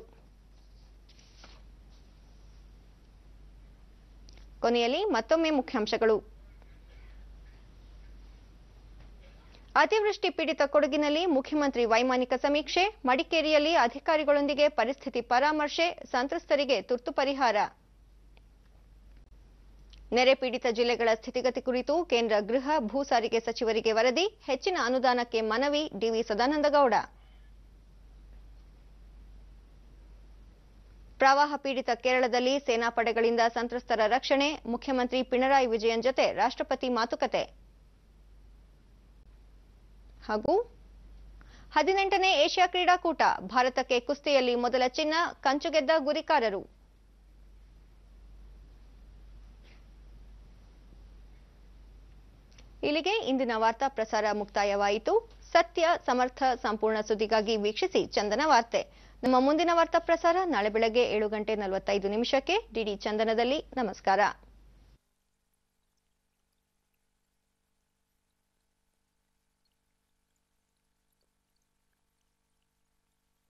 ಕೊನೆಯಲ್ಲಿ ಮತ್ತೊಮ್ಮೆ ಮುಖ್ಯಾಂಶಗಳು ಅತಿವೃಷ್ಟಿ ಪೀಡಿತ ಕೊಡಗಿನಲ್ಲಿ ಮುಖ್ಯಮಂತ್ರಿ ವೈಮಾನಿಕ ಸಮೀಕ್ಷೆ ಮಡಿಕೇರಿಯಲ್ಲಿ ಅಧಿಕಾರಿಗಳೊಂದಿಗೆ ಪರಿಸ್ಥಿತಿ ಪರಾಮರ್ಶೆ ಸಂತ್ರಸ್ತರಿಗೆ ತುರ್ತು ಪರಿಹಾರ ನೆರೆ ಪೀಡಿತ ಜಿಲ್ಲೆಗಳ ಸ್ಥಿತಿಗತಿ ಕುರಿತು ಕೇಂದ್ರ ಗೃಹ ಭೂ ಸಾರಿಗೆ ಸಚಿವರಿಗೆ ವರದಿ ಹೆಚ್ಚಿನ ಅನುದಾನಕ್ಕೆ ಮನವಿ ಡಿವಿ ಸದಾನಂದಗೌಡ ಪ್ರವಾಹ ಪೀಡಿತ ಕೇರಳದಲ್ಲಿ ಸೇನಾಪಡೆಗಳಿಂದ ಸಂತ್ರಸ್ತರ ರಕ್ಷಣೆ ಮುಖ್ಯಮಂತ್ರಿ ಪಿಣರಾಯಿ ವಿಜಯನ್ ಜೊತೆ ರಾಷ್ಟ್ರಪತಿ ಮಾತುಕತೆ ಹಾಗೂ ಹದಿನೆಂಟನೇ ಏಷ್ಯಾ ಕ್ರೀಡಾಕೂಟ ಭಾರತಕ್ಕೆ ಕುಸ್ತಿಯಲ್ಲಿ ಮೊದಲ ಚಿನ್ನ ಕಂಚು ಗೆದ್ದ ಗುರಿಕಾರರು ಇಲ್ಲಿಗೆ ಇಂದಿನ ವಾರ್ತಾ ಪ್ರಸಾರ ಮುಕ್ತಾಯವಾಯಿತು ಸತ್ಯ ಸಮರ್ಥ ಸಂಪೂರ್ಣ ಸುದ್ದಿಗಾಗಿ ವೀಕ್ಷಿಸಿ ಚಂದನ ವಾರ್ತೆ ನಮ್ಮ ಮುಂದಿನ ವಾರ್ತಾ ಪ್ರಸಾರ ನಾಳೆ ಬೆಳಗ್ಗೆ ಏಳು ಗಂಟೆ ನಲವತ್ತೈದು ನಿಮಿಷಕ್ಕೆ ಡಿಡಿ ಚಂದನದಲ್ಲಿ ನಮಸ್ಕಾರ